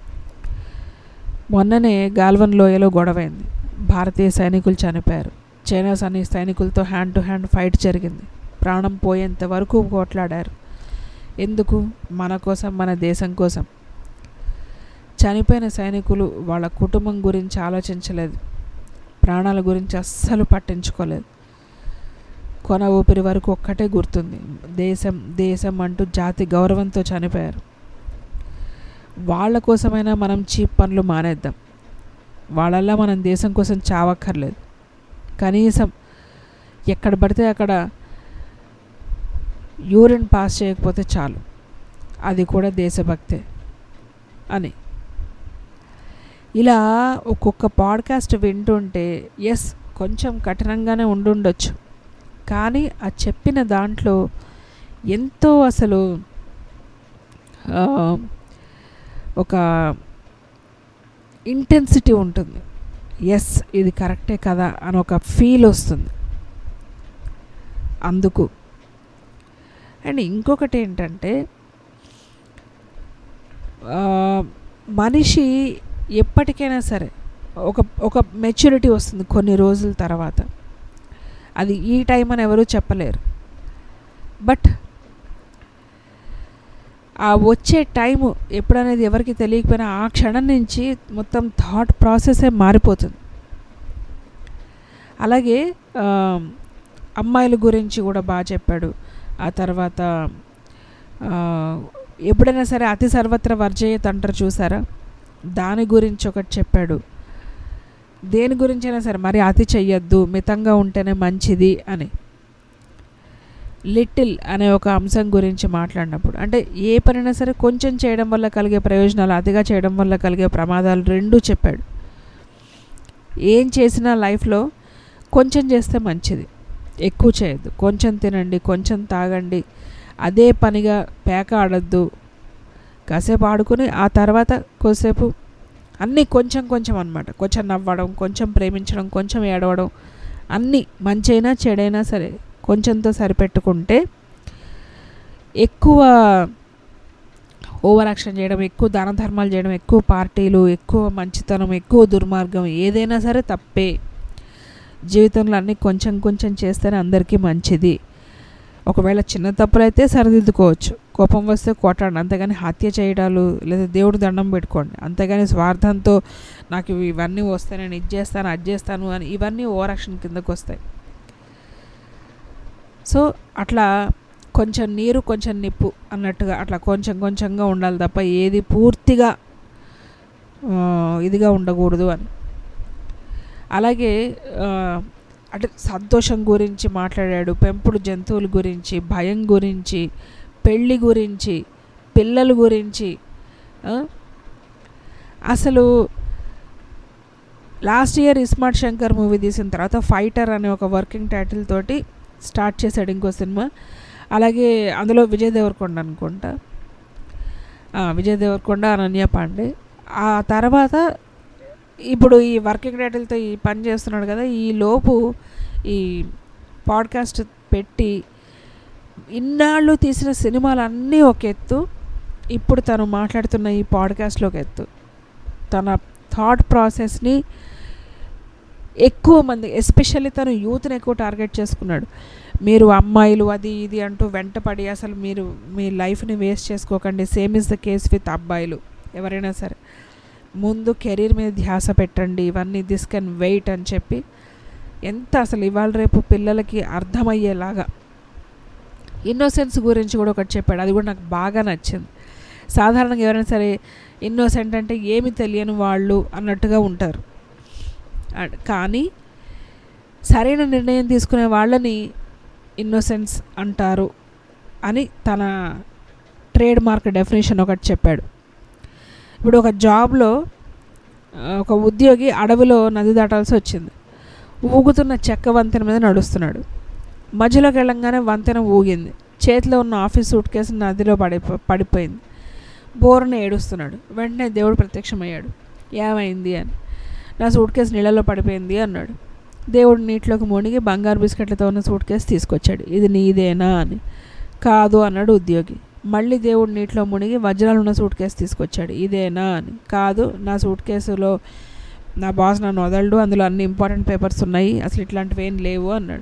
Speaker 3: మొన్ననే గాల్వన్ లోయలో గొడవైంది భారతీయ సైనికులు చనిపోయారు చైనా సైని సైనికులతో హ్యాండ్ టు హ్యాండ్ ఫైట్ జరిగింది ప్రాణం పోయేంత వరకు పోట్లాడారు ఎందుకు మన కోసం మన దేశం కోసం చనిపోయిన సైనికులు వాళ్ళ కుటుంబం గురించి ఆలోచించలేదు ప్రాణాల గురించి అస్సలు పట్టించుకోలేదు కొన ఊపిరి వరకు ఒక్కటే గుర్తుంది దేశం దేశం అంటూ జాతి గౌరవంతో చనిపోయారు వాళ్ళ కోసమైనా మనం చీప్ పనులు మానేద్దాం వాళ్ళల్లా మనం దేశం కోసం చావక్కర్లేదు కనీసం ఎక్కడ పడితే అక్కడ యూరిన్ పాస్ చేయకపోతే చాలు అది కూడా దేశభక్తే అని ఇలా ఒక్కొక్క పాడ్కాస్ట్ వింటుంటే ఎస్ కొంచెం కఠినంగానే ఉండుండొచ్చు కానీ ఆ చెప్పిన దాంట్లో ఎంతో అసలు ఆ, ఒక ఇంటెన్సిటీ ఉంటుంది ఎస్ ఇది కరెక్టే కదా అని ఒక ఫీల్ వస్తుంది అందుకు అండ్ ఇంకొకటి ఏంటంటే ఆ, మనిషి ఎప్పటికైనా సరే ఒక ఒక మెచ్యూరిటీ వస్తుంది కొన్ని రోజుల తర్వాత అది ఈ టైం అని ఎవరూ చెప్పలేరు బట్ ఆ వచ్చే టైము ఎప్పుడనేది ఎవరికి తెలియకపోయినా ఆ క్షణం నుంచి మొత్తం థాట్ ప్రాసెసే మారిపోతుంది అలాగే ఆ, అమ్మాయిల గురించి కూడా బాగా చెప్పాడు ఆ తర్వాత ఆ, ఎప్పుడైనా సరే అతి సర్వత్ర వర్జయత్ అంటారు చూసారా దాని గురించి ఒకటి చెప్పాడు దేని గురించైనా సరే మరి అతి చెయ్యొద్దు మితంగా ఉంటేనే మంచిది అని లిటిల్ అనే ఒక అంశం గురించి మాట్లాడినప్పుడు అంటే ఏ పనైనా సరే కొంచెం చేయడం వల్ల కలిగే ప్రయోజనాలు అతిగా చేయడం వల్ల కలిగే ప్రమాదాలు రెండూ చెప్పాడు ఏం చేసినా లైఫ్లో కొంచెం చేస్తే మంచిది ఎక్కువ చేయొద్దు కొంచెం తినండి కొంచెం తాగండి అదే పనిగా పేక ఆడద్దు కాసేపు ఆడుకుని ఆ తర్వాత కొద్దిసేపు అన్నీ కొంచెం కొంచెం అనమాట కొంచెం నవ్వడం కొంచెం ప్రేమించడం కొంచెం ఏడవడం అన్నీ మంచైనా చెడైనా సరే కొంచెంతో సరిపెట్టుకుంటే ఎక్కువ ఓవర్ యాక్షన్ చేయడం ఎక్కువ దాన ధర్మాలు చేయడం ఎక్కువ పార్టీలు ఎక్కువ మంచితనం ఎక్కువ దుర్మార్గం ఏదైనా సరే తప్పే జీవితంలో అన్నీ కొంచెం కొంచెం చేస్తేనే అందరికీ మంచిది ఒకవేళ చిన్న తప్పులైతే సరిదిద్దుకోవచ్చు కోపం వస్తే కొట్టండి అంతేగాని హత్య చేయడాలు లేదా దేవుడు దండం పెట్టుకోండి అంతేగాని స్వార్థంతో నాకు ఇవి- ఇవన్నీ వస్తాయి నేను ఇది చేస్తాను అది చేస్తాను అని ఇవన్నీ ఓవర్ యాక్షన్ కిందకు వస్తాయి సో అట్లా కొంచెం నీరు కొంచెం నిప్పు అన్నట్టుగా అట్లా కొంచెం కొంచెంగా ఉండాలి తప్ప ఏది పూర్తిగా ఆ, ఇదిగా ఉండకూడదు అని అలాగే ఆ, అంటే సంతోషం గురించి మాట్లాడాడు పెంపుడు జంతువుల గురించి భయం గురించి పెళ్ళి గురించి పిల్లల గురించి ఆ? అసలు last year iSmart Shankar movie తీసిన తర్వాత ఫైటర్ అనే ఒక వర్కింగ్ టైటిల్ తోటి స్టార్ట్ చేశాడు ఇంకో సినిమా అలాగే అందులో విజయ్ దేవరకొండ అనుకుంటా ఆ, విజయ్ దేవరకొండ అనన్య పాండే ఆ తర్వాత ఇప్పుడు ఈ వర్కింగ్ టైటిల్తో ఈ పని చేస్తున్నాడు కదా ఈ లోపు ఈ పాడ్కాస్ట్ పెట్టి ఇన్నాళ్ళు తీసిన సినిమాలన్నీ ఒక ఎత్తు ఇప్పుడు తను మాట్లాడుతున్న ఈ పాడ్కాస్ట్లో ఒక ఎత్తు తన థాట్ ప్రాసెస్ని ఎక్కువ మంది ఎస్పెషల్లీ తను యూత్ని ఎక్కువ టార్గెట్ చేసుకున్నాడు మీరు అమ్మాయిలు అది ఇది అంటూ వెంటపడి అసలు మీరు మీ లైఫ్ని వేస్ట్ చేసుకోకండి same is the case with అబ్బాయిలు ఎవరైనా సరే ముందు కెరీర్ మీద ధ్యాస పెట్టండి ఇవన్నీ దిస్ కెన్ వెయిట్ అని చెప్పి ఎంత అసలు ఇవాళ రేపు పిల్లలకి అర్థమయ్యేలాగా ఇన్నోసెన్స్ గురించి కూడా ఒకటి చెప్పాడు అది కూడా నాకు బాగా నచ్చింది సాధారణంగా ఎవరైనా సరే ఇన్నోసెంట్ అంటే ఏమి తెలియని వాళ్ళు అన్నట్టుగా ఉంటారు అడ్- కానీ సరైన నిర్ణయం తీసుకునే వాళ్ళని ఇన్నోసెన్స్ అంటారు అని తన ట్రేడ్ మార్క్ డెఫినేషన్ ఒకటి చెప్పాడు ఇప్పుడు ఒక జాబ్లో ఆ, ఒక ఉద్యోగి అడవిలో నది దాటాల్సి వచ్చింది ఊగుతున్న చెక్క వంతెన మీద నడుస్తున్నాడు మధ్యలోకి వెళ్ళంగానే వంతెన ఊగింది చేతిలో ఉన్న ఆఫీస్ సూట్ కేసు నదిలో పడి పడిపోయింది బోరున ఏడుస్తున్నాడు వెంటనే దేవుడు ప్రత్యక్షమయ్యాడు ఏమైంది అని నా సూట్ కేసు నీళ్ళలో పడిపోయింది అన్నాడు దేవుడు నీటిలోకి మునిగి బంగారు బిస్కెట్లతో ఉన్న సూట్ కేసు తీసుకొచ్చాడు ఇది నీదేనా అని కాదు అన్నాడు ఉద్యోగి మళ్ళీ దేవుడు నీటిలో మునిగి వజ్రాలు ఉన్న సూట్ కేసు తీసుకొచ్చాడు ఇదేనా అని కాదు నా సూట్ కేసులో నా బాస్ నన్ను వదలడు అందులో అన్ని ఇంపార్టెంట్ పేపర్స్ ఉన్నాయి అసలు ఇట్లాంటివి ఏం లేవు అన్నాడు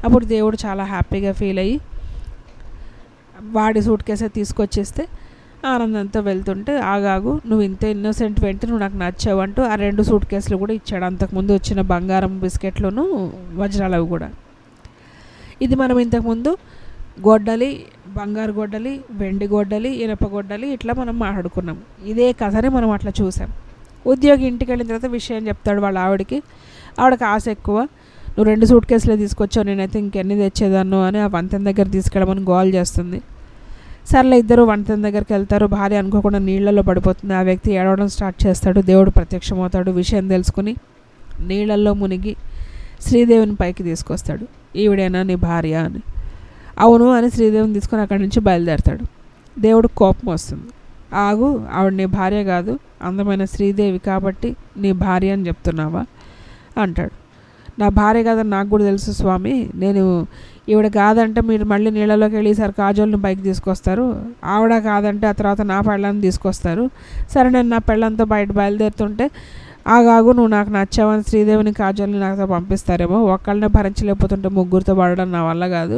Speaker 3: అప్పుడు దేవుడు చాలా హ్యాపీగా ఫీల్ అయ్యి వాడి సూట్ కేసే తీసుకొచ్చేస్తే ఆనందంతో వెళ్తుంటే ఆగాగు నువ్వు ఇంత ఇన్నోసెంట్ వెంట నువ్వు నాకు నచ్చావు అంటూ ఆ రెండు సూట్ కేసులు కూడా ఇచ్చాడు అంతకుముందు వచ్చిన బంగారం బిస్కెట్లను వజ్రాలవి కూడా ఇది మనం ఇంతకుముందు గొడ్డలి బంగారు గొడ్డలి వెండి గొడ్డలి ఇనప గొడ్డలి ఇట్లా మనం మాట్లాడుకున్నాం ఇదే కథని మనం అట్లా చూసాం ఉద్యోగి ఇంటికి వెళ్ళిన తర్వాత విషయం చెప్తాడు వాళ్ళ ఆవిడకి ఆవిడకి ఆశ ఎక్కువ నువ్వు రెండు సూట్ కేసులే తీసుకొచ్చావు నేనైతే ఇంకెన్ని తెచ్చేదాన్ని అని ఆ వంతెన దగ్గర తీసుకెళ్ళమని గోల్ చేస్తుంది సర్లే ఇద్దరు వంతెన దగ్గరికి వెళ్తారు భార్య అనుకోకుండా నీళ్ళల్లో పడిపోతుంది ఆ వ్యక్తి ఏడవడం స్టార్ట్ చేస్తాడు దేవుడు ప్రత్యక్షమవుతాడు విషయం తెలుసుకుని నీళ్ళల్లో మునిగి శ్రీదేవిని పైకి తీసుకొస్తాడు ఈవిడేనా నీ భార్య అని అవును అని శ్రీదేవిని తీసుకొని అక్కడి నుంచి బయలుదేరతాడు దేవుడు కోపం వస్తుంది ఆగు ఆవిడ నీ భార్య కాదు అందమైన శ్రీదేవి కాబట్టి నీ భార్య అని చెప్తున్నావా అంటాడు నా భార్య కాదని నాకు కూడా తెలుసు స్వామి నేను ఈవిడ కాదంటే మీరు మళ్ళీ నీళ్ళలోకి వెళ్ళి ఈసారి కాజోల్ని బయటకు తీసుకొస్తారు ఆవిడ కాదంటే ఆ తర్వాత నా పెళ్ళాన్ని తీసుకొస్తారు సరే నేను నా పెళ్ళంతో బయట బయలుదేరుతుంటే ఆగాగు నువ్వు నాకు నచ్చావని శ్రీదేవిని కాజోల్ని నాతో పంపిస్తారేమో ఒక్కళ్ళనే భరించలేకపోతుంటే ముగ్గురితో పడడం నా వల్ల కాదు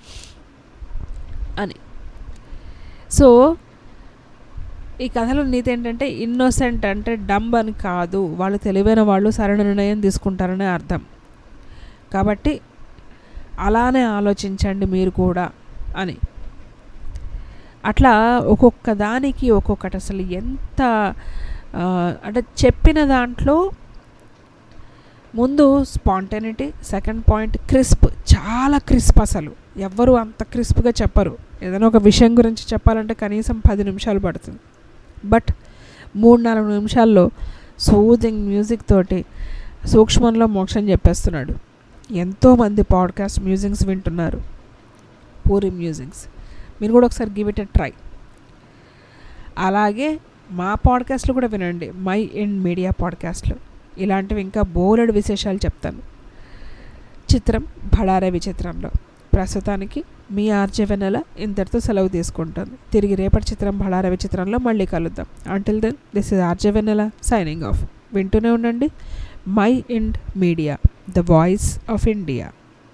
Speaker 3: అని సో ఈ కథలో నీతి ఏంటంటే ఇన్నోసెంట్ అంటే డంబ్ అని కాదు వాళ్ళు తెలివైన వాళ్ళు సరైన నిర్ణయం తీసుకుంటారనే అర్థం కాబట్టి అలానే ఆలోచించండి మీరు కూడా అని అట్లా ఒక్కొక్క దానికి ఒక్కొక్కటి అసలు ఎంత ఆ, అంటే చెప్పిన దాంట్లో ముందు స్పాంటనిటీ సెకండ్ పాయింట్ క్రిస్ప్ చాలా క్రిస్ప్ అసలు ఎవ్వరు అంత క్రిస్ప్గా చెప్పరు ఏదైనా ఒక విషయం గురించి చెప్పాలంటే కనీసం పది నిమిషాలు పడుతుంది బట్ మూడు నాలుగు నిమిషాల్లో సూదింగ్ మ్యూజిక్ తోటి సూక్ష్మంలో మోక్షం చెప్పేస్తున్నాడు ఎంతోమంది పాడ్కాస్ట్ మ్యూజిక్స్ వింటున్నారు పూరి మ్యూజిక్స్ మీరు కూడా ఒకసారి గివ్ ఇట్ ఎ ట్రై అలాగే మా పాడ్కాస్ట్లు కూడా వినండి మై అండ్ మీడియా పాడ్కాస్ట్లు ఇలాంటివి ఇంకా బోలెడు విశేషాలు చెప్తాను చిత్రం భడారే విచిత్రంలో ప్రస్తుతానికి మీ ఆర్జే వెనెల ఇంతటితో సెలవు తీసుకుంటుంది తిరిగి రేపటి చిత్రం భడారే విచిత్రంలో మళ్ళీ కలుద్దాం until then this is RJ Vennela signing off వింటూనే ఉండండి mind media the voice of India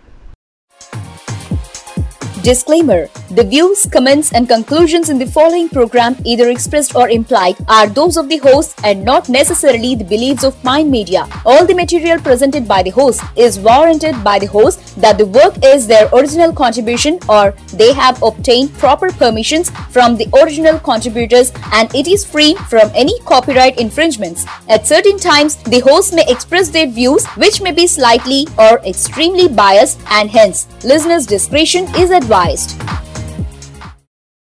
Speaker 7: Disclaimer The views, comments, and conclusions in the following program, either expressed or implied, are those of the host and not necessarily the beliefs of Mind Media. All the material presented by the host is warranted by the host that the work is their original contribution or they have obtained proper permissions from the original contributors and it is free from any copyright infringements. At certain times, the host may express their views which may be slightly or extremely biased and hence listeners' discretion is advised.